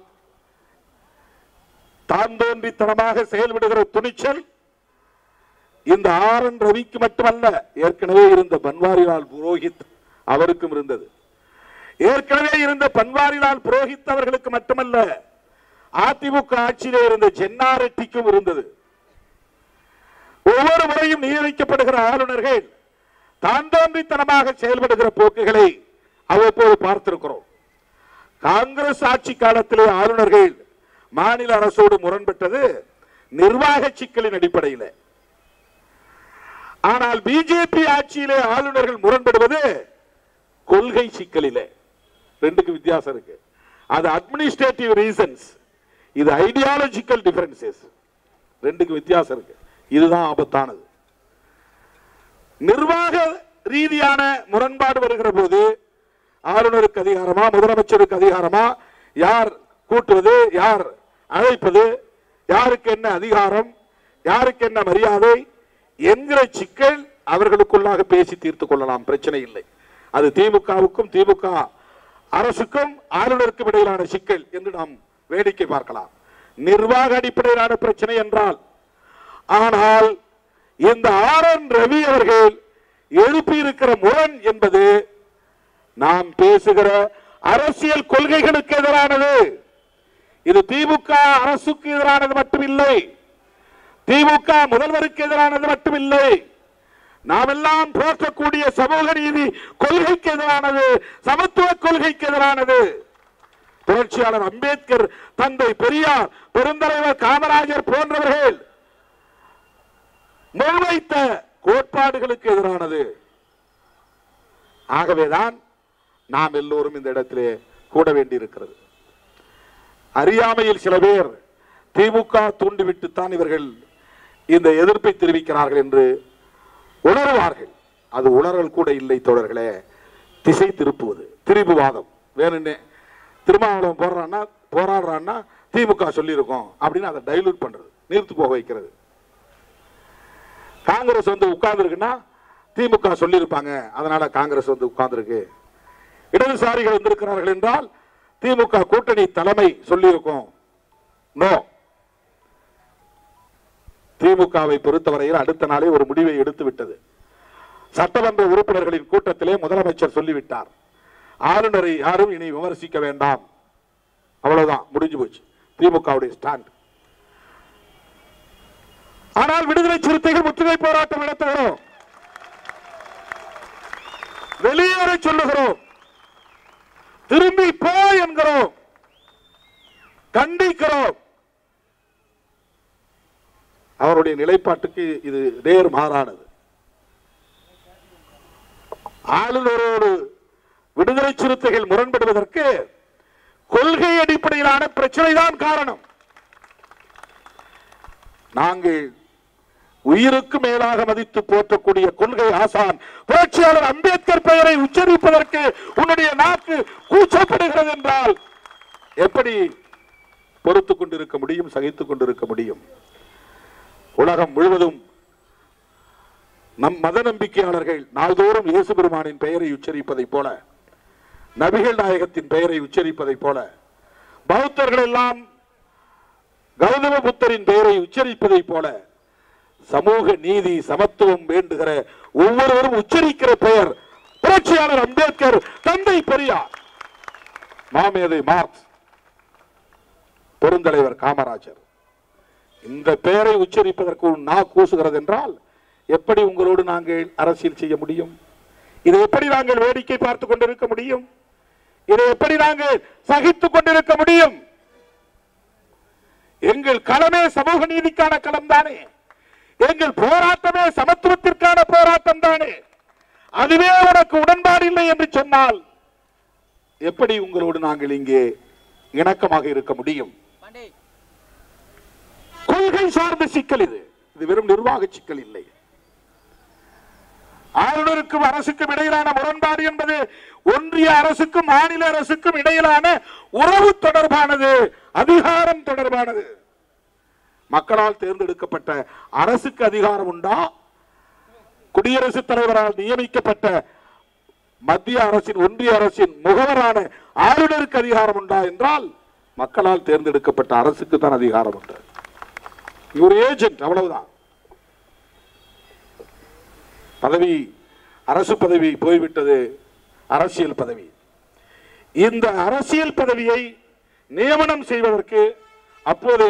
தான் தோன்றித்தனமாக செயல்படுகிற துணிச்சல் இந்த ஆர் என் ரவிக்கு மட்டுமல்ல ஏற்கனவே இருந்த பன்வாரிலால் புரோஹித் அவருக்கும் இருந்தது ஏற்கனவே இருந்த பன்வாரிலால் புரோஹித் அவர்களுக்கு மட்டுமல்ல அதிமுக ஆட்சியிலே இருந்த ஜென்னாரெட்டிக்கும் இருந்தது ஒவ்வொரு முறையும் நியமிக்கப்படுகிற ஆளுநர்கள் தான் தோன்றித்தனமாக செயல்படுகிற போக்குகளை அவ்வப்போது பார்த்திருக்கிறோம் காங்கிரஸ் ஆட்சி காலத்திலே ஆளுநர்கள் மாநில அரசோடு முரண்பட்டது நிர்வாக சிக்கலின் அடிப்படையில் ஆனால் பிஜேபி ஆட்சியிலே ஆளுநர்கள் முரண்படுவது கொள்கை சிக்கலிலே ரெண்டுக்கு வித்தியாசம் இருக்கு அது அட்மினிஸ்ட்ரேட்டிவ் ரீசன்ஸ் இது ஐடியாலஜிக்கல் டிஃபரன்சஸ் ரெண்டுக்கு வித்தியாசம் இருக்கு இதுதான் ஆபத்தானது நிர்வாக ரீதியான முரண்பாடு வருகிற போது ஆளுநருக்கு அதிகாரமா முதலமைச்சருக்கு அதிகாரமா யார் கூட்டுவது யார் அழைப்பது யாருக்கு என்ன அதிகாரம் யாருக்கு என்ன மரியாதை என்கிற சிக்கல் அவர்களுக்குள்ளாக பேசி தீர்த்துக் கொள்ளலாம் பிரச்சனை இல்லை அது திமுகவுக்கும் திமுக அரசுக்கும் ஆளுநருக்கும் இடையிலான சிக்கல் என்று நாம் வேடிக்கை பார்க்கலாம் நிர்வாக அடிப்படையிலான பிரச்சனை என்றால் ஆனால் இந்த ஆர் என் ரவி அவர்கள் எழுப்பியிருக்கிற முரண் என்பது நாம் பேசுகிற அரசியல் கொள்கைகளுக்கு எதிரானது இது திமுக அரசுக்கு எதிரானது மட்டுமில்லை திமுக முதல்வருக்கு எதிரானது மட்டுமில்லை நாமெல்லாம் போற்றக்கூடிய சமூக நீதி கொள்கைக்கு எதிரானது சமத்துவ கொள்கைக்கு எதிரானது புரட்சியாளர் அம்பேத்கர் தந்தை பெரியார் பெருந்தலைவர் காமராஜர் போன்றவர்கள் முன்வைத்த கோட்பாடுகளுக்கு எதிரானது ஆகவேதான் நாம் எல்லோரும் இந்த இடத்திலே கூட வேண்டியிருக்கிறது அறியாமையில் சில பேர் திமுக தூண்டிவிட்டுத்தான் இவர்கள் இந்த எதிர்ப்பை தெரிவிக்கிறார்கள் என்று உணர்வார்கள் அது உணர்வல் கூட இல்லை தோழர்களே திசை திருப்புவது திரிபுவாதம் வேணும்னே திருமாவளவன் போடுறான்னா போராடுறான்னா திமுக சொல்லியிருக்கோம் அப்படின்னு அதை டைலூட் பண்றது நீர்த்து போக வைக்கிறது காங்கிரஸ் வந்து உட்கார்ந்துருக்குன்னா திமுக சொல்லியிருப்பாங்க அதனால காங்கிரஸ் வந்து உட்கார்ந்துருக்கு இடதுசாரிகள் வந்திருக்கிறார்கள் என்றால் திமுக கூட்டணி தலைமை சொல்லியிருக்கோம் நோ திமுகவை பொறுத்தவரையில் அடுத்த நாளே ஒரு முடிவை எடுத்து விட்டது சட்டமன்ற உறுப்பினர்களின் கூட்டத்திலே முதலமைச்சர் சொல்லிவிட்டார் ஆளுநரை யாரும் இனி விமர்சிக்க வேண்டாம் அவ்வளவுதான் முடிஞ்சு போச்சு திமுகவுடைய ஸ்டாண்ட் ஆனால் விடுதலை சிறுத்தைகள் முற்றுகை போராட்டம் நடத்துகிறோம் வெளியேற சொல்லுகிறோம் திரும்பி போ என்கிறோம் கண்டிக்கிறோம் அவருடைய நிலைப்பாட்டுக்கு இது நேர் மாறானது ஆளுநரோடு விடுதலை சிறுத்தைகள் முரண்படுவதற்கு கொள்கை அடிப்படையிலான பிரச்சனை தான் காரணம் நாங்கள் உயிருக்கு மேலாக மதித்து போற்றக்கூடிய கொள்கை ஆசான் புரட்சியாளர் அம்பேத்கர் பெயரை உச்சரிப்பதற்கு உன்னுடைய நாக்கு கூச்சப்படுகிறது என்றால் எப்படி பொறுத்துக் கொண்டிருக்க முடியும் சகித்துக் கொண்டிருக்க முடியும் உலகம் முழுவதும் நம் மத நம்பிக்கையாளர்கள் நாள்தோறும் இயேசு பெருமானின் பெயரை உச்சரிப்பதைப் போல நபிகள் நாயகத்தின் பெயரை உச்சரிப்பதைப் போல பௌத்தர்கள் எல்லாம் கௌதம புத்தரின் பெயரை உச்சரிப்பதைப் போல சமூக நீதி சமத்துவம் வேண்டுகிற ஒவ்வொருவரும் உச்சரிக்கிற பெயர் புரட்சியாளர் அம்பேத்கர் தந்தை பெரியார் மாமேதை மார்க்ஸ் பெருந்தலைவர் காமராஜர் இந்த பெயரை உச்சரிப்பதற்கு உன் நா கூசுகிறது என்றால் எப்படி உங்களோடு நாங்கள் அரசியல் செய்ய முடியும் இதை எப்படி நாங்கள் வேடிக்கை பார்த்துக் கொண்டிருக்க முடியும் இதை எப்படி நாங்கள் சகித்துக் கொண்டிருக்க முடியும் எங்கள் களமே சமூக நீதிக்கான களம் தானே எங்கள் போராட்டமே சமத்துவத்திற்கான போராட்டம் தானே அதுவே உனக்கு உடன்பாடு இல்லை என்று சொன்னால் எப்படி உங்களோடு நாங்கள் இங்கே இணக்கமாக இருக்க முடியும் கொள்கை சார்ந்த சிக்கல் இது இது வெறும் நிர்வாக சிக்கல் இல்லை ஆளுநருக்கும் அரசுக்கும் இடையிலான முரண்பாடு என்பது ஒன்றிய அரசுக்கும் மாநில அரசுக்கும் இடையிலான உறவு தொடர்பானது அதிகாரம் தொடர்பானது மக்களால் தேர்ந்தெடுக்கப்பட்ட அரசுக்கு அதிகாரம் உண்டா குடியரசுத் தலைவரால் நியமிக்கப்பட்ட மத்திய அரசின் ஒன்றிய அரசின் முகவரான ஆளுநருக்கு அதிகாரம் உண்டா என்றால் மக்களால் தேர்ந்தெடுக்கப்பட்ட அரசுக்கு தான் அதிகாரம் உண்டு இவர் ஒரு ஏஜென்ட் அவ்வளவுதான் பதவி அரசு பதவி போய்விட்டது அரசியல் பதவி இந்த அரசியல் பதவியை நியமனம் செய்வதற்கு அப்போது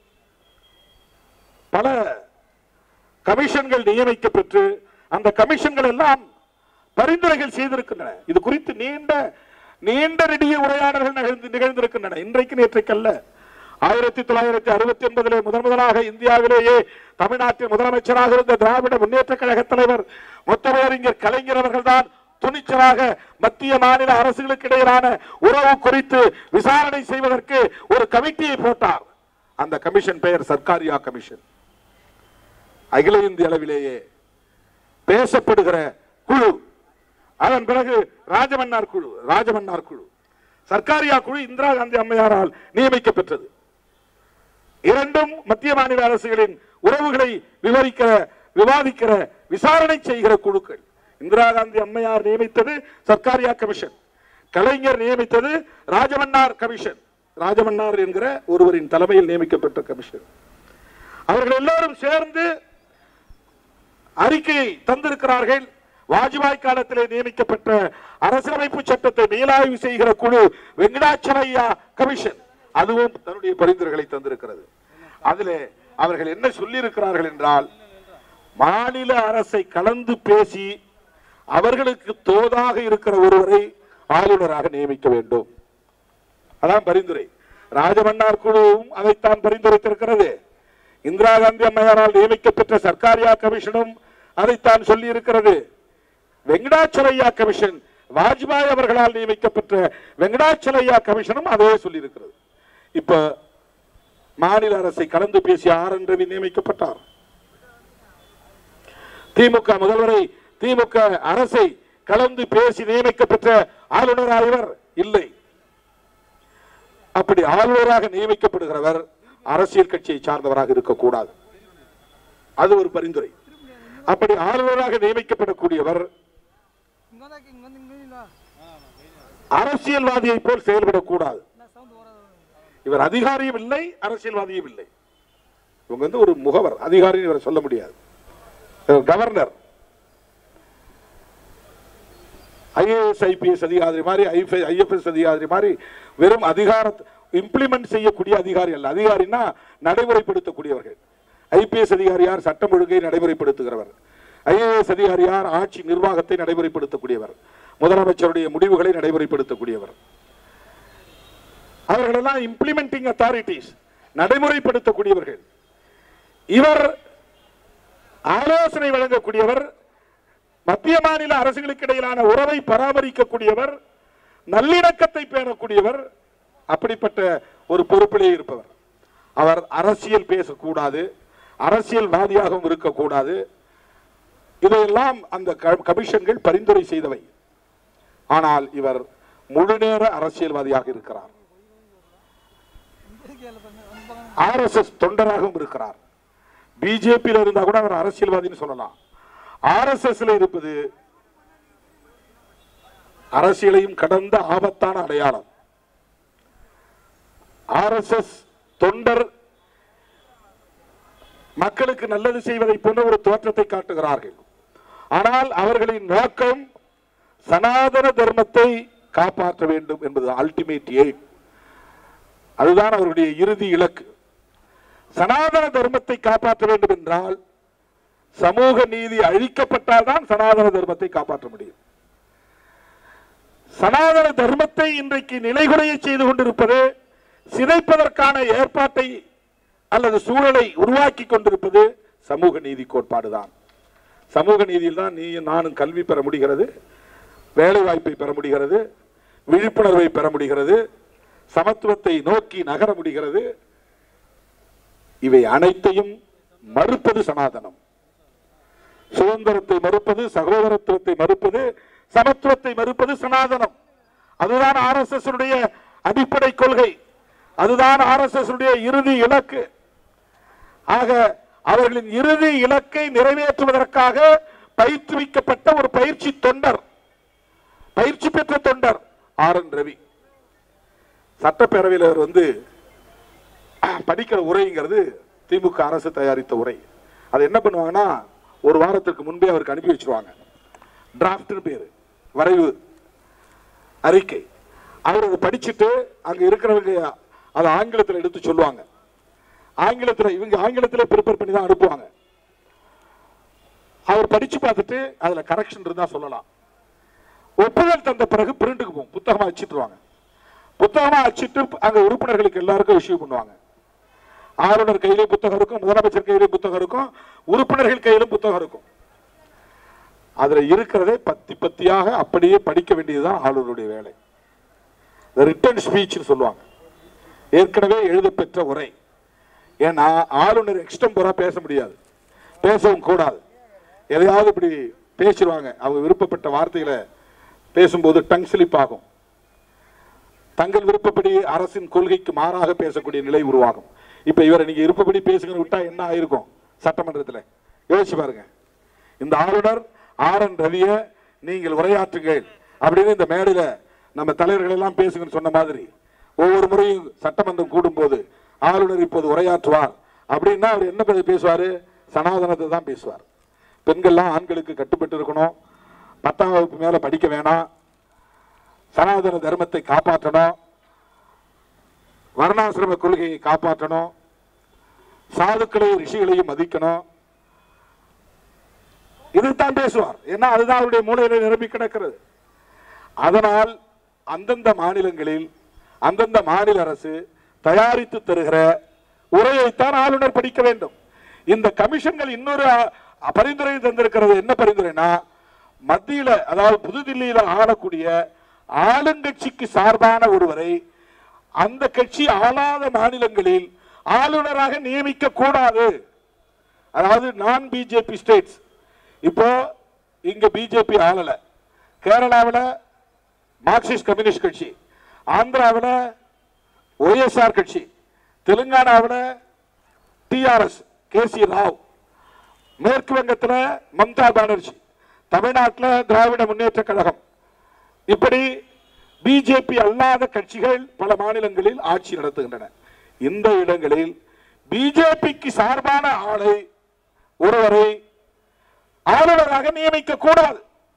பல கமிஷன்கள் நியமிக்கப்பெற்று அந்த கமிஷன்கள் எல்லாம் பரிந்துரைகள் செய்திருக்கின்றன இது குறித்து நீண்ட நீண்ட நெடிய உரையாடல்கள் நிகழ்ந்து நிகழ்ந்திருக்கின்றன இன்றைக்கு நேற்றைக்கல்ல ஆயிரத்தி தொள்ளாயிரத்தி அறுபத்தி ஒன்பதிலே முதன் முதலாக இந்தியாவிலேயே தமிழ்நாட்டின் முதலமைச்சராக இருந்த திராவிட முன்னேற்ற கழக தலைவர் முத்தமிழறிஞர் கலைஞர் அவர்கள்தான் துணிச்சலாக மத்திய மாநில அரசுகளுக்கு இடையிலான உறவு குறித்து விசாரணை செய்வதற்கு ஒரு கமிட்டியை போட்டார் அந்த கமிஷன் பெயர் சர்க்காரியா கமிஷன் அகில இந்திய அளவிலேயே பேசப்படுகிற குழு அதன் பிறகு ராஜமன்னார் குழு ராஜமன்னார் குழு சர்க்காரியா குழு இந்திரா காந்தி அம்மையாரால் நியமிக்கப்பெற்றது இரண்டும் மத்திய மாநில அரசுகளின் உறவுகளை விவரிக்கிற விவாதிக்கிற விசாரணை செய்கிற குழுக்கள் இந்திரா காந்தி அம்மையார் நியமித்தது சர்க்காரியா கமிஷன் கலைஞர் நியமித்தது ராஜமன்னார் கமிஷன் ராஜமன்னார் என்கிற ஒருவரின் தலைமையில் நியமிக்கப்பட்ட கமிஷன் அவர்கள் எல்லாரும் சேர்ந்து அறிக்கையை தந்திருக்கிறார்கள் வாஜ்பாய் காலத்திலே நியமிக்கப்பட்ட அரசியலமைப்பு சட்டத்தை மேலாய்வு செய்கிற குழு வெங்கடாச்சலையா கமிஷன் அதுவும் தன்னுடைய பரிந்துரைகளை தந்திருக்கிறது அதிலே அவர்கள் என்ன சொல்லியிருக்கிறார்கள் என்றால் மாநில அரசை கலந்து பேசி அவர்களுக்கு தோதாக இருக்கிற ஒருவரை ஆளுநராக நியமிக்க வேண்டும் அதான் பரிந்துரை ராஜமன்னார் குழுவும் அதைத்தான் பரிந்துரைத்திருக்கிறது இந்திரா காந்தி அம்மையாரால் நியமிக்கப்பெற்ற சர்க்காரியா கமிஷனும் அதைத்தான் சொல்லி இருக்கிறது வெங்கடாச்சலையா கமிஷன் வாஜ்பாய் அவர்களால் நியமிக்கப்பெற்ற வெங்கடாச்சலையா கமிஷனும் அதே சொல்லி இருக்கிறது இப்ப மாநில அரசை கலந்து பேசிய ஆர் என் ரவி நியமிக்கப்பட்டார் திமுக முதல்வரை திமுக அரசை கலந்து பேசி நியமிக்கப்பெற்ற ஆளுநர் ஆய்வர் இல்லை அப்படி ஆளுநராக நியமிக்கப்படுகிறவர் அரசியல் கட்சியை சார்ந்தவராக இருக்கக்கூடாது அது ஒரு பரிந்துரை அப்படி ஆளுநராக நியமிக்கப்படக்கூடியவர் இங்க வந்து இங்க வந்து இங்க இல்ல அரசியல்வாதியை போல் செயல்படக்கூடாது நான் சவுண்ட் வராது இவர் அதிகாரியும் இல்லை அரசியல்வாதியும் இல்லை இவங்க வந்து ஒரு முகவர் அதிகாரின்னு இவரை சொல்ல முடியாது இவர் கவர்னர் ஐஏஎஸ் ஐபிஎஸ் அதிகாரி மாதிரி ஐஎஃப்எஸ் அதிகாரி மாதிரி வெறும் அதிகார இம்ப்ளிமெண்ட் செய்யக்கூடிய அதிகாரி அல்ல அதிகாரினா நடைமுறைப்படுத்தக்கூடியவர்கள் ஐபிஎஸ் அதிகாரி யார் சட்டம் ஒழுங்கை நடைமுறைப்படுத்துகிறவர் ஐஏஎஸ் அதிகாரி யார் ஆட்சி நிர்வாகத்தை நடைமுறைப்படுத்தக்கூடியவர் முதலமைச்சருடைய முடிவுகளை நடைமுறைப்படுத்தக்கூடியவர் அவர்களெல்லாம் இம்ப்ளிமெண்டிங் அத்தாரிட்டிஸ் நடைமுறைப்படுத்தக்கூடியவர்கள் இவர் ஆலோசனை வழங்கக்கூடியவர் மத்திய மாநில அரசுகளுக்கு இடையிலான உறவை பராமரிக்கக்கூடியவர் நல்லிணக்கத்தை பேணக்கூடியவர் அப்படிப்பட்ட ஒரு பொறுப்பிலே இருப்பவர் அவர் அரசியல் பேசக்கூடாது அரசியல்வாதியாகவும் இருக்கக்கூடாது இதையெல்லாம் அந்த க- கமிஷன்கள் பரிந்துரை செய்தவை ஆனால் இவர் முழுநேர அரசியல்வாதியாக இருக்கிறார் கேளு பாருங்க அந்த பக்கம் ஆர்எஸ்எஸ் தொண்டராகவும் இருக்கிறார் பிஜேபியில் இருந்தா கூட அவர் அரசியல்வாதின்னு சொல்லலாம் ஆர்எஸ்எஸ்ல இருப்பது அரசியலையும் கடந்த ஆபத்தான அடையாளம் ஆர்எஸ்எஸ் தொண்டர் மக்களுக்கு நல்லது செய்வதை போன்ற ஒரு தோற்றத்தை காட்டுகிறார்கள் ஆனால் அவர்களின் நோக்கம் சனாதன தர்மத்தை காப்பாற்ற வேண்டும் என்பது அல்டிமேட் எய்ம் அதுதான் அவருடைய இறுதி இலக்கு சனாதன தர்மத்தை காப்பாற்ற வேண்டும் என்றால் சமூக நீதி அழிக்கப்பட்டால் தான் சனாதன தர்மத்தை காப்பாற்ற முடியும் சனாதன தர்மத்தை இன்றைக்கு நிலைகுலைய செய்து கொண்டிருப்பது சிதைப்பதற்கான ஏற்பாட்டை அல்லது சூழலை உருவாக்கி கொண்டிருப்பது சமூக நீதி கோட்பாடுதான் சமூக நீதியில் தான் நீ நானும் கல்வி பெற முடிகிறது வேலை வாய்ப்பை பெற முடிகிறது விழிப்புணர்வை பெற முடிகிறது சமத்துவத்தை நோக்கி நகர முடிகிறது இவை அனைத்தையும் மறுப்பது சனாதனம் சுதந்திரத்தை மறுப்பது சகோதரத்துவத்தை மறுப்பது சமத்துவத்தை மறுப்பது சனாதனம் அதுதான் ஆர்எஸ்எஸ் அடிப்படை கொள்கை அதுதான் ஆர்எஸ்எஸ் இறுதி இலக்கு ஆக அவர்களின் இறுதி இலக்கை நிறைவேற்றுவதற்காக பயிற்றுவிக்கப்பட்ட ஒரு பயிற்சி தொண்டர் பயிற்சி பெற்ற தொண்டர் ஆர் என் ரவி சட்டப்பேரவையில் அவர் வந்து படிக்கிற உரைங்கிறது திமுக அரசு தயாரித்த உரை அது என்ன பண்ணுவாங்கன்னா ஒரு வாரத்திற்கு முன்பே அவருக்கு அனுப்பி வச்சிருவாங்க டிராஃப்ட்னு பேரு வரைவு அறிக்கை அவர் அதை படிச்சுட்டு அங்க இருக்கிறவங்க அதை ஆங்கிலத்தில் எடுத்து சொல்லுவாங்க ஆங்கிலத்தில் இவங்க ஆங்கிலத்தில் ப்ரிப்பேர் பண்ணி தான் அனுப்புவாங்க அவர் படிச்சு பார்த்துட்டு அதுல கரெக்ஷன் இருந்தா சொல்லலாம் ஒப்புதல் தந்த பிறகு பிரிண்ட்டுக்கு போகும் புத்தகமா அச்சிட்டுருவாங்க புத்தகமா அச்சிட்டு அங்க உறுப்பினர்களுக்கு எல்லாருக்கும் இஷ்யூ பண்ணுவாங்க ஆளுநர் கையிலும் புத்தகம் இருக்கும் முதலமைச்சர் கையிலும் புத்தகம் இருக்கும் உறுப்பினர்கள் கையிலும் புத்தகம் இருக்கும் அதுல இருக்கிறதே பத்தி பத்தியாக அப்படியே படிக்க வேண்டியதுதான் ஆளுநருடைய வேலை ரிட்டன் ஸ்பீச் சொல்லுவாங்க ஏற்கனவே எழுதப்பெற்ற உரை ஏன்னா ஆளுநர் எக்ஸ்டம்போரா பேச முடியாது பேசவும் கூடாது எதையாவது இப்படி பேசிடுவாங்க அவங்க விருப்பப்பட்ட வார்த்தைகளை பேசும்போது டங் ஸ்லிப் ஆகும் தங்கள் விருப்பப்படி அரசின் கொள்கைக்கு மாறாக பேசக்கூடிய நிலை உருவாகும் இப்ப இவரை நீங்க விருப்பப்படி பேசுங்க விட்டா என்ன ஆயிருக்கும் சட்டமன்றத்தில் யோசிச்சு பாருங்க இந்த ஆளுநர் ஆர் என் ரவிய நீங்கள் உரையாற்றுங்கள் அப்படின்னு இந்த மேடையில நம்ம தலைவர்கள் எல்லாம் பேசுங்கன்னு சொன்ன மாதிரி ஒவ்வொரு முறையும் சட்டமன்றம் கூடும் போது ஆளுநர் இப்போது உரையாற்றுவார் அப்படின்னா அவர் என்ன பே- பேசுவாரு சனாதனத்தை தான் பேசுவார் பெண்கள்லாம் ஆண்களுக்கு கட்டுப்பட்டு இருக்கணும் பத்தாம் வகுப்பு மேல படிக்க வேணாம் சனாதன தர்மத்தை காப்பாற்றணும் வர்ணாசிரம கொள்கையை காப்பாற்றணும் சாதுக்களையும் ரிஷிகளையும் மதிக்கணும் இதுதான் பேசுவார் ஏன்னா அதுதான் அவருடைய மூளையில நிரம்பி கிடக்கிறது அதனால் அந்தந்த மாநிலங்களில் அந்தந்த மாநில அரசு தயாரித்து தருகிற உரையைத்தான் ஆளுநர் படிக்க வேண்டும் இந்த கமிஷன்கள் இன்னொரு அ, பரிந்துரை தந்திருக்கிறது என்ன பரிந்துரைனா மத்தியில அதாவது புதுதில்லியில ஆளக்கூடிய ஆளுங்கட்சிக்கு சார்பான ஒருவரை அந்த கட்சி ஆளாத மாநிலங்களில் ஆளுநராக நியமிக்க கூடாது அதாவது நான் பிஜேபி ஸ்டேட்ஸ் இப்போ இங்க பிஜேபி ஆளல கேரளாவில் மார்க்சிஸ்ட் கம்யூனிஸ்ட் கட்சி ஆந்திராவில் ஒய்எஸ்ஆர் கட்சி தெலுங்கானாவில் டிஆர்எஸ் கே சி ராவ் மேற்கு வங்கத்தில் மம்தா பானர்ஜி தமிழ்நாட்டில் திராவிட முன்னேற்ற கழகம் இப்படி பிஜேபி அல்லாத கட்சிகள் பல மாநிலங்களில் ஆட்சி நடத்துகின்றன இந்த இடங்களில் பிஜேபிக்கு சார்பான ஆளை ஒருவரை ஆளுநராக நியமிக்க கூடாது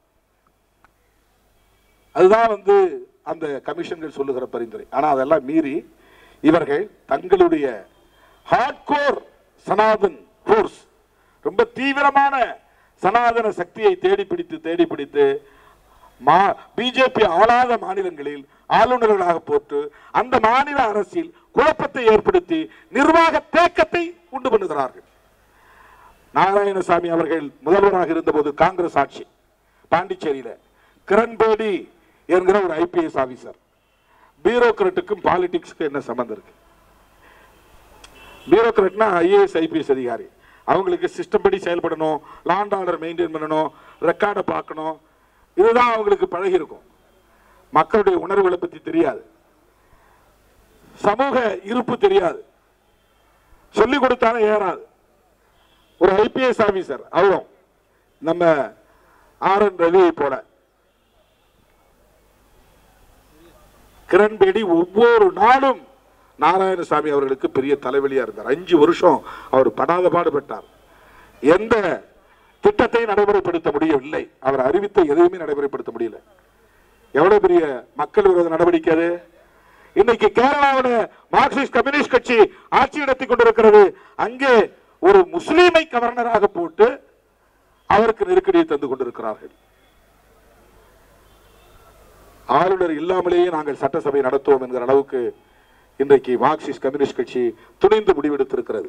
அதுதான் வந்து அந்த கமிஷன்கள் சொல்லுகிற பரிந்துரை ஆனா அதெல்லாம் மீறி இவர்கள் தங்களுடைய ஹார்ட்கோர் சனாதன் ஃபோர்ஸ் ரொம்ப தீவிரமான சனாதன சக்தியை தேடி பிடித்து தேடி பிடித்து மா பிஜேபி ஆளாத மாநிலங்களில் ஆளுநர்களாக போட்டு அந்த மாநில அரசில் குழப்பத்தை ஏற்படுத்தி நிர்வாக தேக்கத்தை உண்டு பண்ணுகிறார்கள் நாராயணசாமி அவர்கள் முதல்வராக இருந்தபோது காங்கிரஸ் ஆட்சி பாண்டிச்சேரியில கிரண்பேடி என்கிற ஒரு ஐபிஎஸ் ஆபீசர் பியூரோக்ராட்டுக்கும் பாலிடிக்ஸ்க்கும் என்ன சம்பந்தம் இருக்கு பியூரோக்ராட்னா ஐஏஎஸ் ஐபிஎஸ் அதிகாரி அவங்களுக்கு சிஸ்டம் படி செயல்படணும் லாண்ட் ஆர்டர் மெயின்டைன் பண்ணணும் ரெக்கார்டை பார்க்கணும் இதுதான் அவங்களுக்கு பழகி இருக்கும் மக்களுடைய உணர்வுகளை பத்தி தெரியாது சமூக இருப்பு தெரியாது சொல்லி கொடுத்தாலும் ஏறாது ஒரு ஐபிஎஸ் ஆபீசர் அவரும் நம்ம ஆர் என் ரவியை போல கிரண்பேடி ஒவ்வொரு நாளும் நாராயணசாமி அவர்களுக்கு பெரிய தலைவலியா இருந்தார் அஞ்சு வருஷம் அவர் படாத பாடுபட்டார் எந்த திட்டத்தை நடைமுறைப்படுத்த முடியவில்லை அவர் அறிவித்த எதையுமே நடைமுறைப்படுத்த முடியல எவ்வளவு பெரிய மக்கள் விரோத நடவடிக்கை அது இன்னைக்கு கேரளாவில் மார்க்சிஸ்ட் கம்யூனிஸ்ட் கட்சி ஆட்சி நடத்தி கொண்டிருக்கிறது அங்கே ஒரு முஸ்லீமை கவர்னராக போட்டு அவருக்கு நெருக்கடியை தந்து கொண்டிருக்கிறார்கள் ஆளுநர் இல்லாமலேயே நாங்கள் சட்டசபை நடத்துவோம் என்கிற அளவுக்கு இன்றைக்கு மார்க்சிஸ்ட் கம்யூனிஸ்ட் கட்சி துணிந்து முடிவெடுத்திருக்கிறது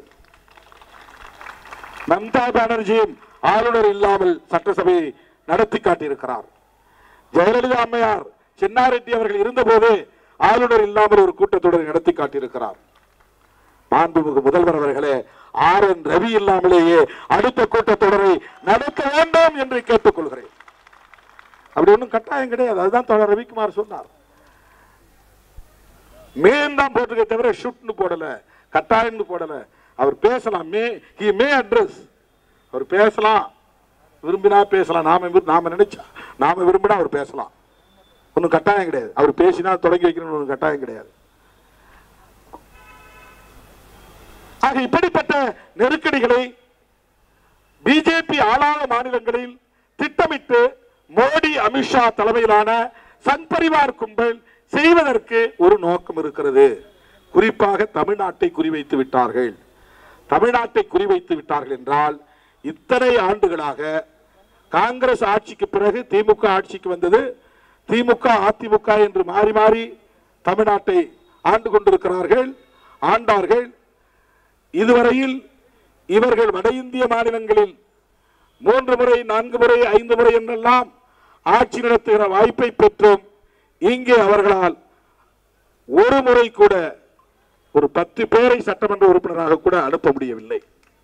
மம்தா பானர்ஜியும் ஆளுநர் இல்லாமல் சட்டசபையை நடத்தி காட்டியிருக்கிறார் ஜெயலலிதா அம்மையார் சின்னாரெட்டி அவர்கள் இருந்தபோது ஆளுநர் இல்லாமல் ஒரு கூட்டத்தொடரை நடத்தி காட்டியிருக்கிறார் மாண்புமிகு முதல்வர் அவர்களே ஆர் என் ரவி இல்லாமலேயே அடுத்த கூட்டத்தொடரை நடத்த வேண்டும் என்று கேட்டுக்கொள்கிறேன் அப்படி ஒன்றும் கட்டாயம் கிடையாது அதுதான் தோழர் ரவிக்குமார் சொன்னார் மேன் தான் போட்டிருக்க தவிர ஷுட்னு போடல கட்டாயம்னு போடல அவர் பேசலாம் மே ஹி மே அட்ரஸ் அவர் பேசலாம் விரும்பினா பேசலாம் நாம விரு- நாம நினைச்சா நாம விரும்பினா அவர் பேசலாம் ஒன்றும் கட்டாயம் கிடையாது அவர் பேசினா தொடங்கி வைக்கணும்னு ஒன்றும் கட்டாயம் கிடையாது ஆக இப்படிப்பட்ட நெருக்கடிகளை பிஜேபி ஆளாத மாநிலங்களில் திட்டமிட்டு மோடி அமித்ஷா தலைமையிலான சங் பரிவார் கும்பல் செய்வதற்கு ஒரு நோக்கம் இருக்கிறது குறிப்பாக தமிழ்நாட்டை குறிவைத்து விட்டார்கள் தமிழ்நாட்டை குறிவைத்து விட்டார்கள் என்றால் இத்தனை ஆண்டுகளாக காங்கிரஸ் ஆட்சிக்கு பிறகு திமுக ஆட்சிக்கு வந்தது திமுக அதிமுக என்று மாறி மாறி தமிழ்நாட்டை ஆண்டு கொண்டிருக்கிறார்கள் ஆண்டார்கள் இதுவரையில் இவர்கள் வட இந்திய மாநிலங்களில் மூன்று முறை நான்கு முறை ஐந்து முறை என்றெல்லாம் ஆட்சி நடத்துகிற வாய்ப்பை பெற்றும் இங்கே அவர்களால் ஒரு முறை கூட ஒரு பத்து பேரை சட்டமன்ற உறுப்பினராக கூட அனுப்ப முடியவில்லை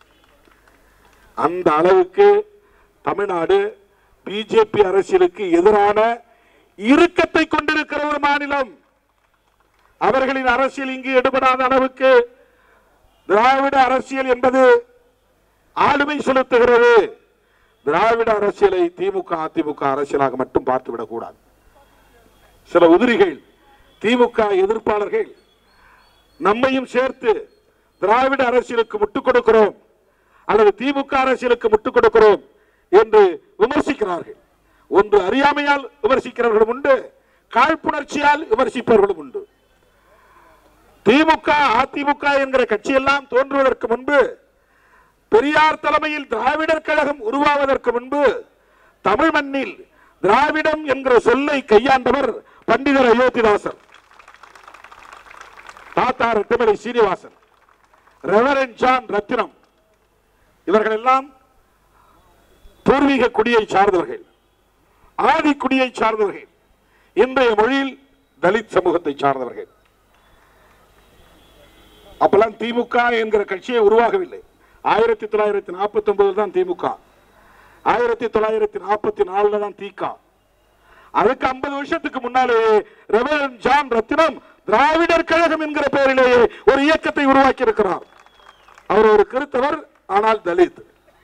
அந்த அளவுக்கு தமிழ்நாடு பிஜேபி அரசியலுக்கு எதிரான இறுக்கத்தை கொண்டிருக்கிற ஒரு மாநிலம் அவர்களின் அரசியல் இங்கு எடுபடாத அளவுக்கு திராவிட அரசியல் என்பது ஆளுமை செலுத்துகிறது திராவிட அரசியலை திமுக அதிமுக அரசியலாக மட்டும் பார்த்துவிடக் கூடாது சில உதிரிகள் திமுக எதிர்ப்பாளர்கள் நம்மையும் சேர்த்து திராவிட அரசியலுக்கு முட்டுக் கொடுக்கிறோம் அல்லது திமுக அரசியலுக்கு முட்டுக் கொடுக்கிறோம் என்று விமர்சிக்கிறார்கள் ஒன்று அறியாமையால் விமர்சிக்கிறவர்களும் உண்டு காழ்ப்புணர்ச்சியால் விமர்சிப்பவர்களும் உண்டு திமுக அதிமுக என்கிற கட்சியெல்லாம் தோன்றுவதற்கு முன்பு பெரியார் தலைமையில் திராவிடர் கழகம் உருவாவதற்கு முன்பு தமிழ் மண்ணில் திராவிடம் என்கிற சொல்லை கையாண்டவர் பண்டிதர் அயோத்திதாசர் தாத்தா ரெட்டமலை சீனிவாசன் ரெவரன் ஜான் ரத்தினம் இவர்கள் எல்லாம் பூர்வீக குடியை சார்ந்தவர்கள் ஆதி குடியை சார்ந்தவர்கள் இன்றைய மொழியில் தலித் சமூகத்தை சார்ந்தவர்கள் அப்பெல்லாம் திமுக என்கிற கட்சியை உருவாகவில்லை ஆயிரத்தி தொள்ளாயிரத்தி நாற்பத்தி ஒன்பதுல தான் திமுக ஆயிரத்தி தொள்ளாயிரத்தி நாற்பத்தி நாலுல தான் தீகா அதுக்கு ஐம்பது வருஷத்துக்கு முன்னாலே ரெவரன் ஜான் ரத்தினம் திராவிடர் கழகம் என்கிற பெயரிலேயே ஒரு இயக்கத்தை உருவாக்கி இருக்கிறார் அவர் ஒரு கிறித்தவர் ஆனால் தலித்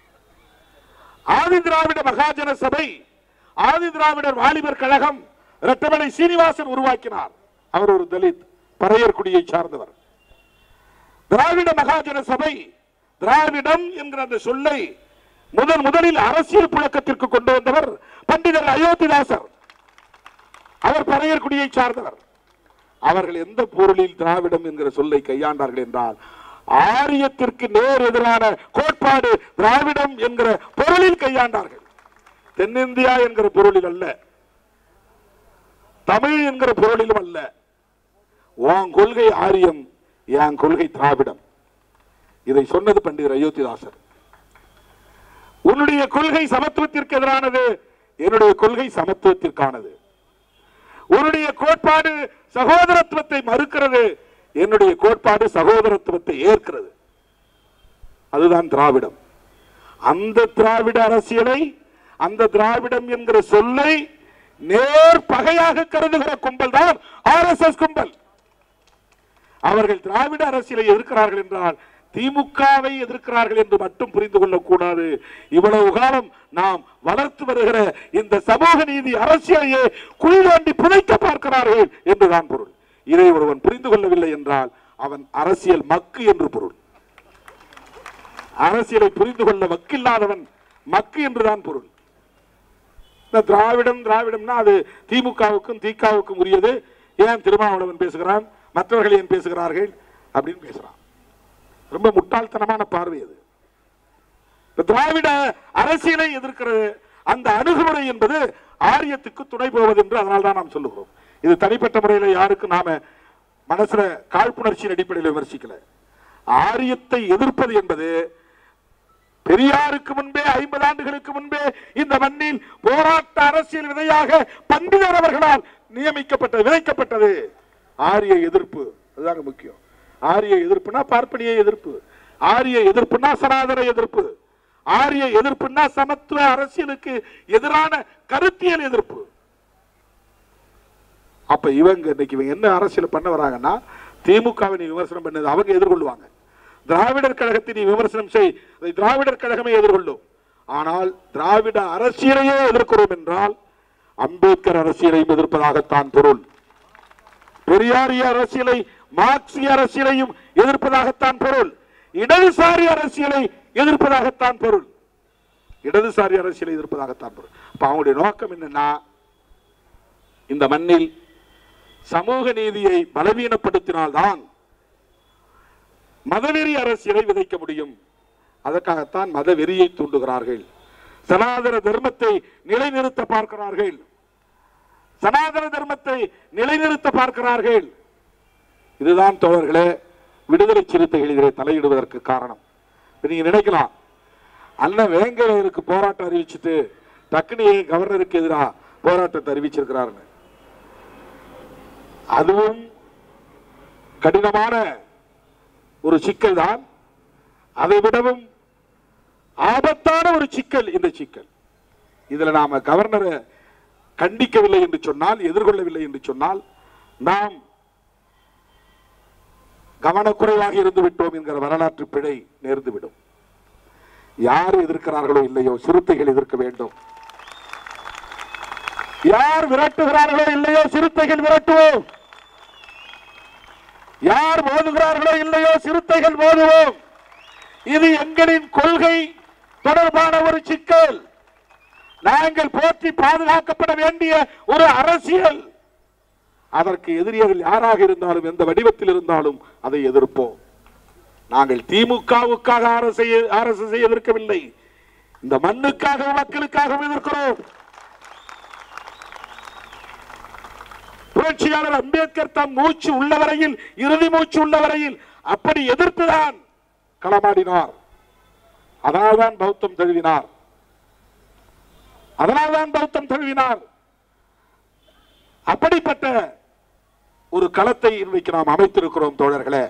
ஆதி திராவிட மகாஜன சபை ஆதி திராவிடர் வாலிபர் கழகம் இரட்டமலை சீனிவாசன் உருவாக்கினார் அவர் ஒரு தலித் பறையர் குடியை சார்ந்தவர் திராவிட மகாஜன சபை திராவிடம் என்கிற அந்த சொல்லை முதன் முதலில் அரசியல் புழக்கத்திற்கு கொண்டு வந்தவர் பண்டிதர் அயோத்திதாசர் அவர் பறையர் குடியை சார்ந்தவர் அவர்கள் எந்த பொருளில் திராவிடம் என்கிற சொல்லை கையாண்டார்கள் என்றால் ஆரியத்திற்கு நேர் எதிரான கோட்பாடு திராவிடம் என்கிற பொருளில் கையாண்டார்கள் தென்னிந்தியா என்கிற பொருளில் அல்ல தமிழ் என்கிற பொருளிலும் அல்ல உன் கொள்கை ஆரியம் என் கொள்கை திராவிடம் இதை சொன்னது பண்டிதர் அயோத்திதாசர் உன்னுடைய கொள்கை சமத்துவத்திற்கு எதிரானது என்னுடைய கொள்கை சமத்துவத்திற்கானது உன்னுடைய கோட்பாடு சகோதரத்துவத்தை மறுக்கிறது என்னுடைய கோட்பாடு சகோதரத்துவத்தை ஏற்கிறது அதுதான் திராவிடம் அந்த திராவிட அரசியலை அந்த திராவிடம் என்கிற சொல்லை நேர் பகையாக கருதுகிற கும்பல் தான் ஆர் எஸ் எஸ் கும்பல் அவர்கள் திராவிட அரசியலை எதிர்க்கிறார்கள் என்றால் திமுகவை எதிர்க்கிறார்கள் என்று மட்டும் புரிந்து கொள்ளக்கூடாது இவ்வளவு காலம் நாம் வளர்த்து வருகிற இந்த சமூக நீதி அரசியலையே குழி தோண்டி புதைக்க பார்க்கிறார்கள் என்றுதான் பொருள் இதை ஒருவன் புரிந்து கொள்ளவில்லை என்றால் அவன் அரசியல் மக்கு என்று பொருள் அரசியலை புரிந்து கொள்ள வக்கில்லாதவன் மக்கு என்றுதான் பொருள் இந்த திராவிடம் திராவிடம்னா அது திமுகவுக்கும் திகாவுக்கும் உரியது ஏன் திருமாவளவன் பேசுகிறான் மற்றவர்கள் ஏன் பேசுகிறார்கள் அப்படின்னு பேசுறான் ரொம்ப முட்டாள்தனமான பார்வை அது இந்த திராவிட அரசியலை எதிர்க்கிறது அந்த அணுகுமுறை என்பது ஆரியத்துக்கு துணை போவது என்று அதனால தான் நாம் சொல்லுகிறோம் இது தனிப்பட்ட முறையில் யாருக்கும் நாம மனசுல காழ்ப்புணர்ச்சியின் அடிப்படையில் விமர்சிக்கல ஆரியத்தை எதிர்ப்பது என்பது பெரியாருக்கு முன்பே ஐம்பது ஆண்டுகளுக்கு முன்பே இந்த மண்ணில் போராட்ட அரசியல் விதையாக பண்டிதர் அவர்களால் நியமிக்கப்பட்ட விதைக்கப்பட்டது ஆரிய எதிர்ப்பு அதுதாங்க முக்கியம் ஆரிய எதிர்ப்புனா பார்ப்பனிய எதிர்ப்பு ஆரிய எதிர்ப்புனா சனாதன எதிர்ப்பு ஆரிய எதிர்ப்புனா சமத்துவ அரசியலுக்கு எதிரான கருத்தியல் எதிர்ப்பு அப்ப இவங்க இன்னைக்கு இவங்க என்ன அரசியல் பண்ண வராங்கன்னா திமுகவை நீ விமர்சனம் பண்ணது அவங்க எதிர்கொள்வாங்க திராவிடர் கழகத்தை நீ விமர்சனம் செய் அதை திராவிடர் கழகமே எதிர்கொள்ளும் ஆனால் திராவிட அரசியலையே எதிர்க்கிறோம் என்றால் அம்பேத்கர் அரசியலையும் எதிர்ப்பதாகத்தான் பொருள் பெரியாரிய அரசியலை மார்க்சிய அரசியலையும் எதிர்ப்பதாகத்தான் பொருள் இடதுசாரி அரசியலை எதிர்ப்பதாகத்தான் பொருள் இடதுசாரி அரசியலை எதிர்ப்பதாகத்தான் பொருள் அப்ப அவங்களுடைய நோக்கம் என்னன்னா இந்த மண்ணில் சமூக நீதியை பலவீனப்படுத்தினால்தான் மதவெறி அரசியலை விதைக்க முடியும் அதற்காகத்தான் மதவெறியை தூண்டுகிறார்கள் சனாதன தர்மத்தை நிலைநிறுத்த பார்க்கிறார்கள் சனாதன தர்மத்தை நிலைநிறுத்த பார்க்கிறார்கள் இதுதான் தோழர்களே விடுதலை சிறுத்தைகள் இதிலே தலையிடுவதற்கு காரணம் இப்ப நீங்க நினைக்கலாம் அண்ணன் வேங்கவேலுக்கு போராட்டம் அறிவிச்சுட்டு டக்குனு ஏன் கவர்னருக்கு எதிராக போராட்டத்தை அறிவிச்சிருக்கிறாருன்னு அதுவும் கடினமான ஒரு சிக்கல் தான் அதை விடவும் ஆபத்தான ஒரு சிக்கல் இந்த சிக்கல் இதுல நாம கவர்னரை கண்டிக்கவில்லை என்று சொன்னால் எதிர்கொள்ளவில்லை என்று சொன்னால் நாம் கவனக்குறைவாக இருந்து விட்டோம் என்கிற வரலாற்று பிழை நேர்ந்துவிடும் யார் எதிர்க்கிறார்களோ இல்லையோ சிறுத்தைகள் எதிர்க்க வேண்டும் யார் விரட்டுகிறார்களோ இல்லையோ சிறுத்தைகள் விரட்டுவோம் யார் மோதுகிறார்களோ இல்லையோ சிறுத்தைகள் மோதுவோம் இது எங்களின் கொள்கை தொடர்பான ஒரு சிக்கல் நாங்கள் போற்றி பாதுகாக்கப்பட வேண்டிய ஒரு அரசியல் அதற்கு எதிரிகள் யாராக இருந்தாலும் எந்த வடிவத்தில் இருந்தாலும் அதை எதிர்ப்போம் நாங்கள் திமுகவுக்காக அரசு அரசு செய்ய எதிர்க்கவில்லை இந்த மண்ணுக்காக மக்களுக்காக எதிர்க்கிறோம் புரட்சியாளர் அம்பேத்கர் தம் மூச்சு உள்ள வரையில் இறுதி மூச்சு உள்ள வரையில் அப்படி எதிர்த்துதான் களமாடினார் அதனால்தான் பௌத்தம் தழுவினார் அதனால்தான் பௌத்தம் தழுவினார் அப்படிப்பட்ட ஒரு களத்தை இன்றைக்கு நாம் அமைத்திருக்கிறோம் தோழர்களே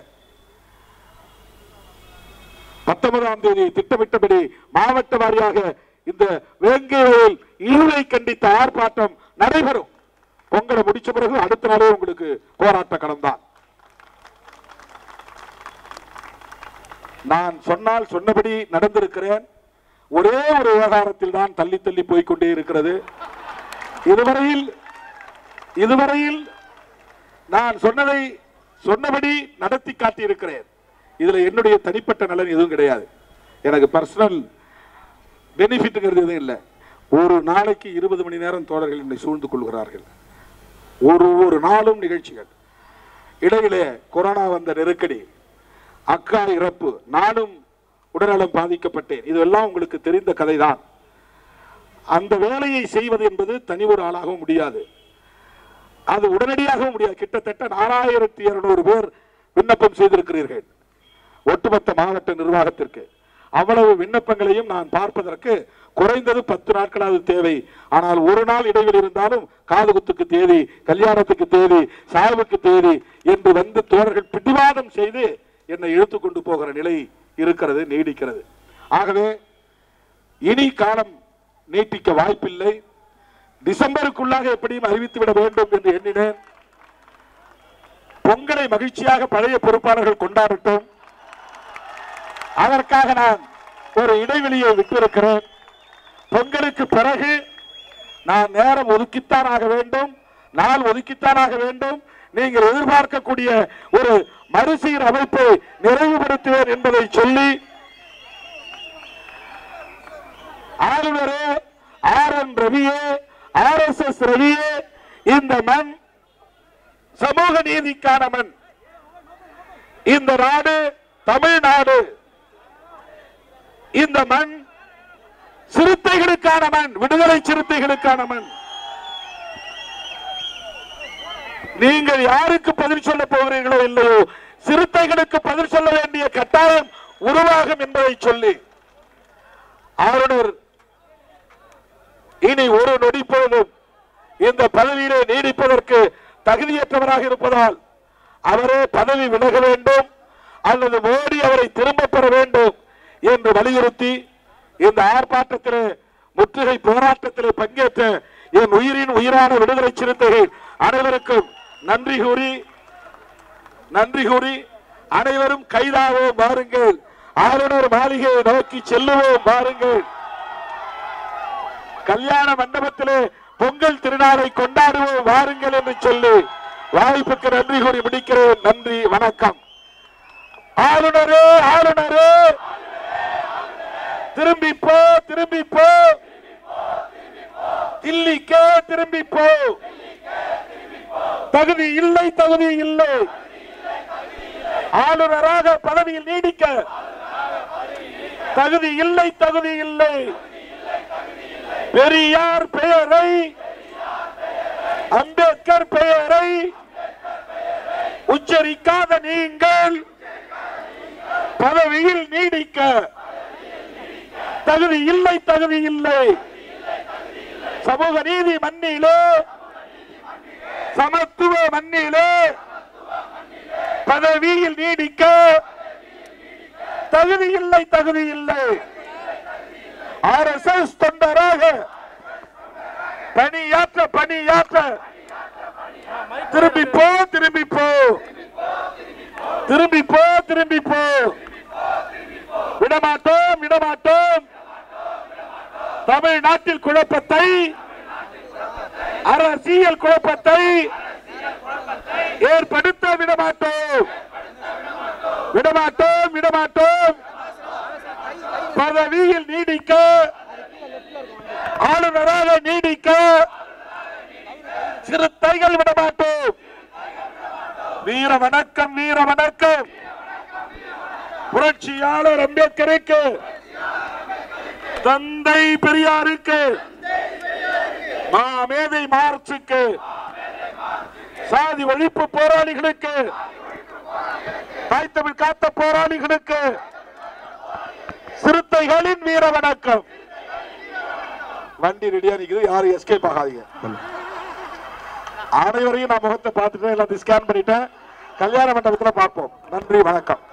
பத்தொன்பதாம் தேதி திட்டமிட்டபடி மாவட்ட வாரியாக இந்த வேங்கையில் இருளை கண்டித்த ஆர்ப்பாட்டம் நடைபெறும் பொங்கலை முடிச்ச பிறகு அடுத்த நாளே உங்களுக்கு போராட்ட களம் தான் நான் சொன்னால் சொன்னபடி நடந்திருக்கிறேன் ஒரே ஒரு விவகாரத்தில் தான் தள்ளி தள்ளி போய்க்கொண்டே இருக்கிறது இதுவரையில் இதுவரையில் நான் சொன்னதை சொன்னபடி நடத்தி காட்டியிருக்கிறேன் இதுல என்னுடைய தனிப்பட்ட நலன் எதுவும் கிடையாது எனக்கு பர்சனல் பெனிஃபிட்ங்கிறது எதுவும் இல்லை ஒரு நாளைக்கு இருபது மணி நேரம் தோழர்கள் என்னை சூழ்ந்து கொள்கிறார்கள் ஒரு ஒரு நாளும் நிகழ்ச்சிகள் இடையிலே கொரோனா வந்த நெருக்கடி அக்கா இறப்பு நானும் உடல்நலம் பாதிக்கப்பட்டேன் இதெல்லாம் உங்களுக்கு தெரிந்த கதைதான் அந்த வேலையை செய்வது என்பது தனி ஒரு ஆளாகவும் முடியாது அது உடனடியாகவும் முடியாது கிட்டத்தட்ட நாலாயிரத்தி இருநூறு பேர் விண்ணப்பம் செய்திருக்கிறீர்கள் ஒட்டுமொத்த மாவட்ட நிர்வாகத்திற்கு அவ்வளவு விண்ணப்பங்களையும் நான் பார்ப்பதற்கு குறைந்தது பத்து நாட்களாவது தேவை ஆனால் ஒரு நாள் இடைவெளி இருந்தாலும் காது குத்துக்கு தேதி கல்யாணத்துக்கு தேதி சாவுக்கு தேதி என்று வந்து தோழர்கள் பிடிவாதம் செய்து என்னை இழுத்து கொண்டு போகிற நிலை இருக்கிறது நீடிக்கிறது ஆகவே இனி காலம் நீட்டிக்க வாய்ப்பில்லை டிசம்பருக்குள்ளாக எப்படியும் அறிவித்து விட வேண்டும் என்று எண்ணினேன் பொங்கலை மகிழ்ச்சியாக பழைய பொறுப்பாளர்கள் கொண்டாடட்டும் அதற்காக நான் ஒரு இடைவெளியை விட்டிருக்கிறேன் பொங்கலுக்கு பிறகு நான் நேரம் ஒதுக்கித்தான் ஆக வேண்டும் நாள் ஒதுக்கித்தான் ஆக வேண்டும் நீங்கள் எதிர்பார்க்கக்கூடிய ஒரு மறுசீர் அமைப்பை நிறைவுபடுத்துவேன் என்பதை சொல்லி ஆளுநரே ஆர் என் ரவியே ஆர் எஸ் எஸ் ரவியே இந்த மண் சமூக நீதிக்கான மண் இந்த நாடு தமிழ்நாடு இந்த மண் சிறுத்தைகளுக்கான மண் விடுதலை சிறுத்தைகளுக்கான மண் நீங்கள் யாருக்கு பதில் சொல்ல போகிறீர்களோ இல்லையோ சிறுத்தைகளுக்கு பதில் சொல்ல வேண்டிய கட்டாயம் உருவாகும் என்பதை சொல்லி ஆளுநர் இனி ஒரு நொடி போதும் இந்த பதவியிலே நீடிப்பதற்கு தகுதியற்றவராக இருப்பதால் அவரே பதவி விலக வேண்டும் அல்லது மோடி அவரை திரும்ப பெற வேண்டும் என்று வலியுறுத்தி இந்த ஆர்ப்பாட்டத்திலே முற்றுகை போராட்டத்திலே பங்கேற்ற என் உயிரின் உயிரான விடுதலை சிறுத்தைகள் அனைவருக்கும் நன்றி கூறி நன்றி கூறி அனைவரும் கைதாவோம் வாருங்கள் ஆளுநர் மாளிகையை நோக்கி செல்லுவோம் வாருங்கள் கல்யாண மண்டபத்திலே பொங்கல் திருநாளை கொண்டாடுவோம் வாருங்கள் என்று சொல்லி வாய்ப்புக்கு நன்றி கூறி முடிக்கிறேன் நன்றி வணக்கம் ஆளுநரே ஆளுநரே திரும்பி போ திரும்பி போ தில்லிக்கே திரும்பி போ தகுதி இல்லை தகுதி இல்லை ஆளுநராக பதவியில் நீடிக்க தகுதி இல்லை தகுதி இல்லை பெரியார் பெயரை அம்பேத்கர் பெயரை உச்சரிக்காத நீங்கள் பதவியில் நீடிக்க தகுதி இல்லை தகுதி இல்லை சமூக நீதி மண்ணிலே சமத்துவ மண்ணிலே பதவியில் நீடிக்க தகுதி இல்லை தகுதி இல்லை ஆர் எஸ் எஸ் தொண்டராக பணியாற்ற பணியாற்ற திரும்பி போ திரும்பி போ திரும்பி போ திரும்பி போ விடமாட்டோம் விடமாட்டோம் தமிழ்நாட்டில் குழப்பத்தை அரசியல் குழப்பத்தை ஏற்படுத்த விடமாட்டோம் விடமாட்டோம் விடமாட்டோம் பதவியில் நீடிக்க ஆளுநராக நீடிக்க சிறுத்தைகள் விடமாட்டோம் வீர வணக்கம் வீர வணக்கம் புரட்சியாளர் அம்பேத்கருக்கு தந்தை பெரியாருக்கு மாமேதை மார்க்சுக்கு சாதி ஒழிப்பு போராளிகளுக்கு தாய் தமிழ் காத்த போராளிகளுக்கு சிறுத்தைகளின் வீர வணக்கம் வண்டி ரெடியா நிக்குது யாரும் எஸ்கேப் ஆகாதீங்க அனைவரையும் நான் முகத்தை பார்த்துட்டு எல்லாத்தையும் ஸ்கேன் பண்ணிட்டேன் கல்யாண மண்டபத்துல பார்ப்போம் நன்றி வணக்கம்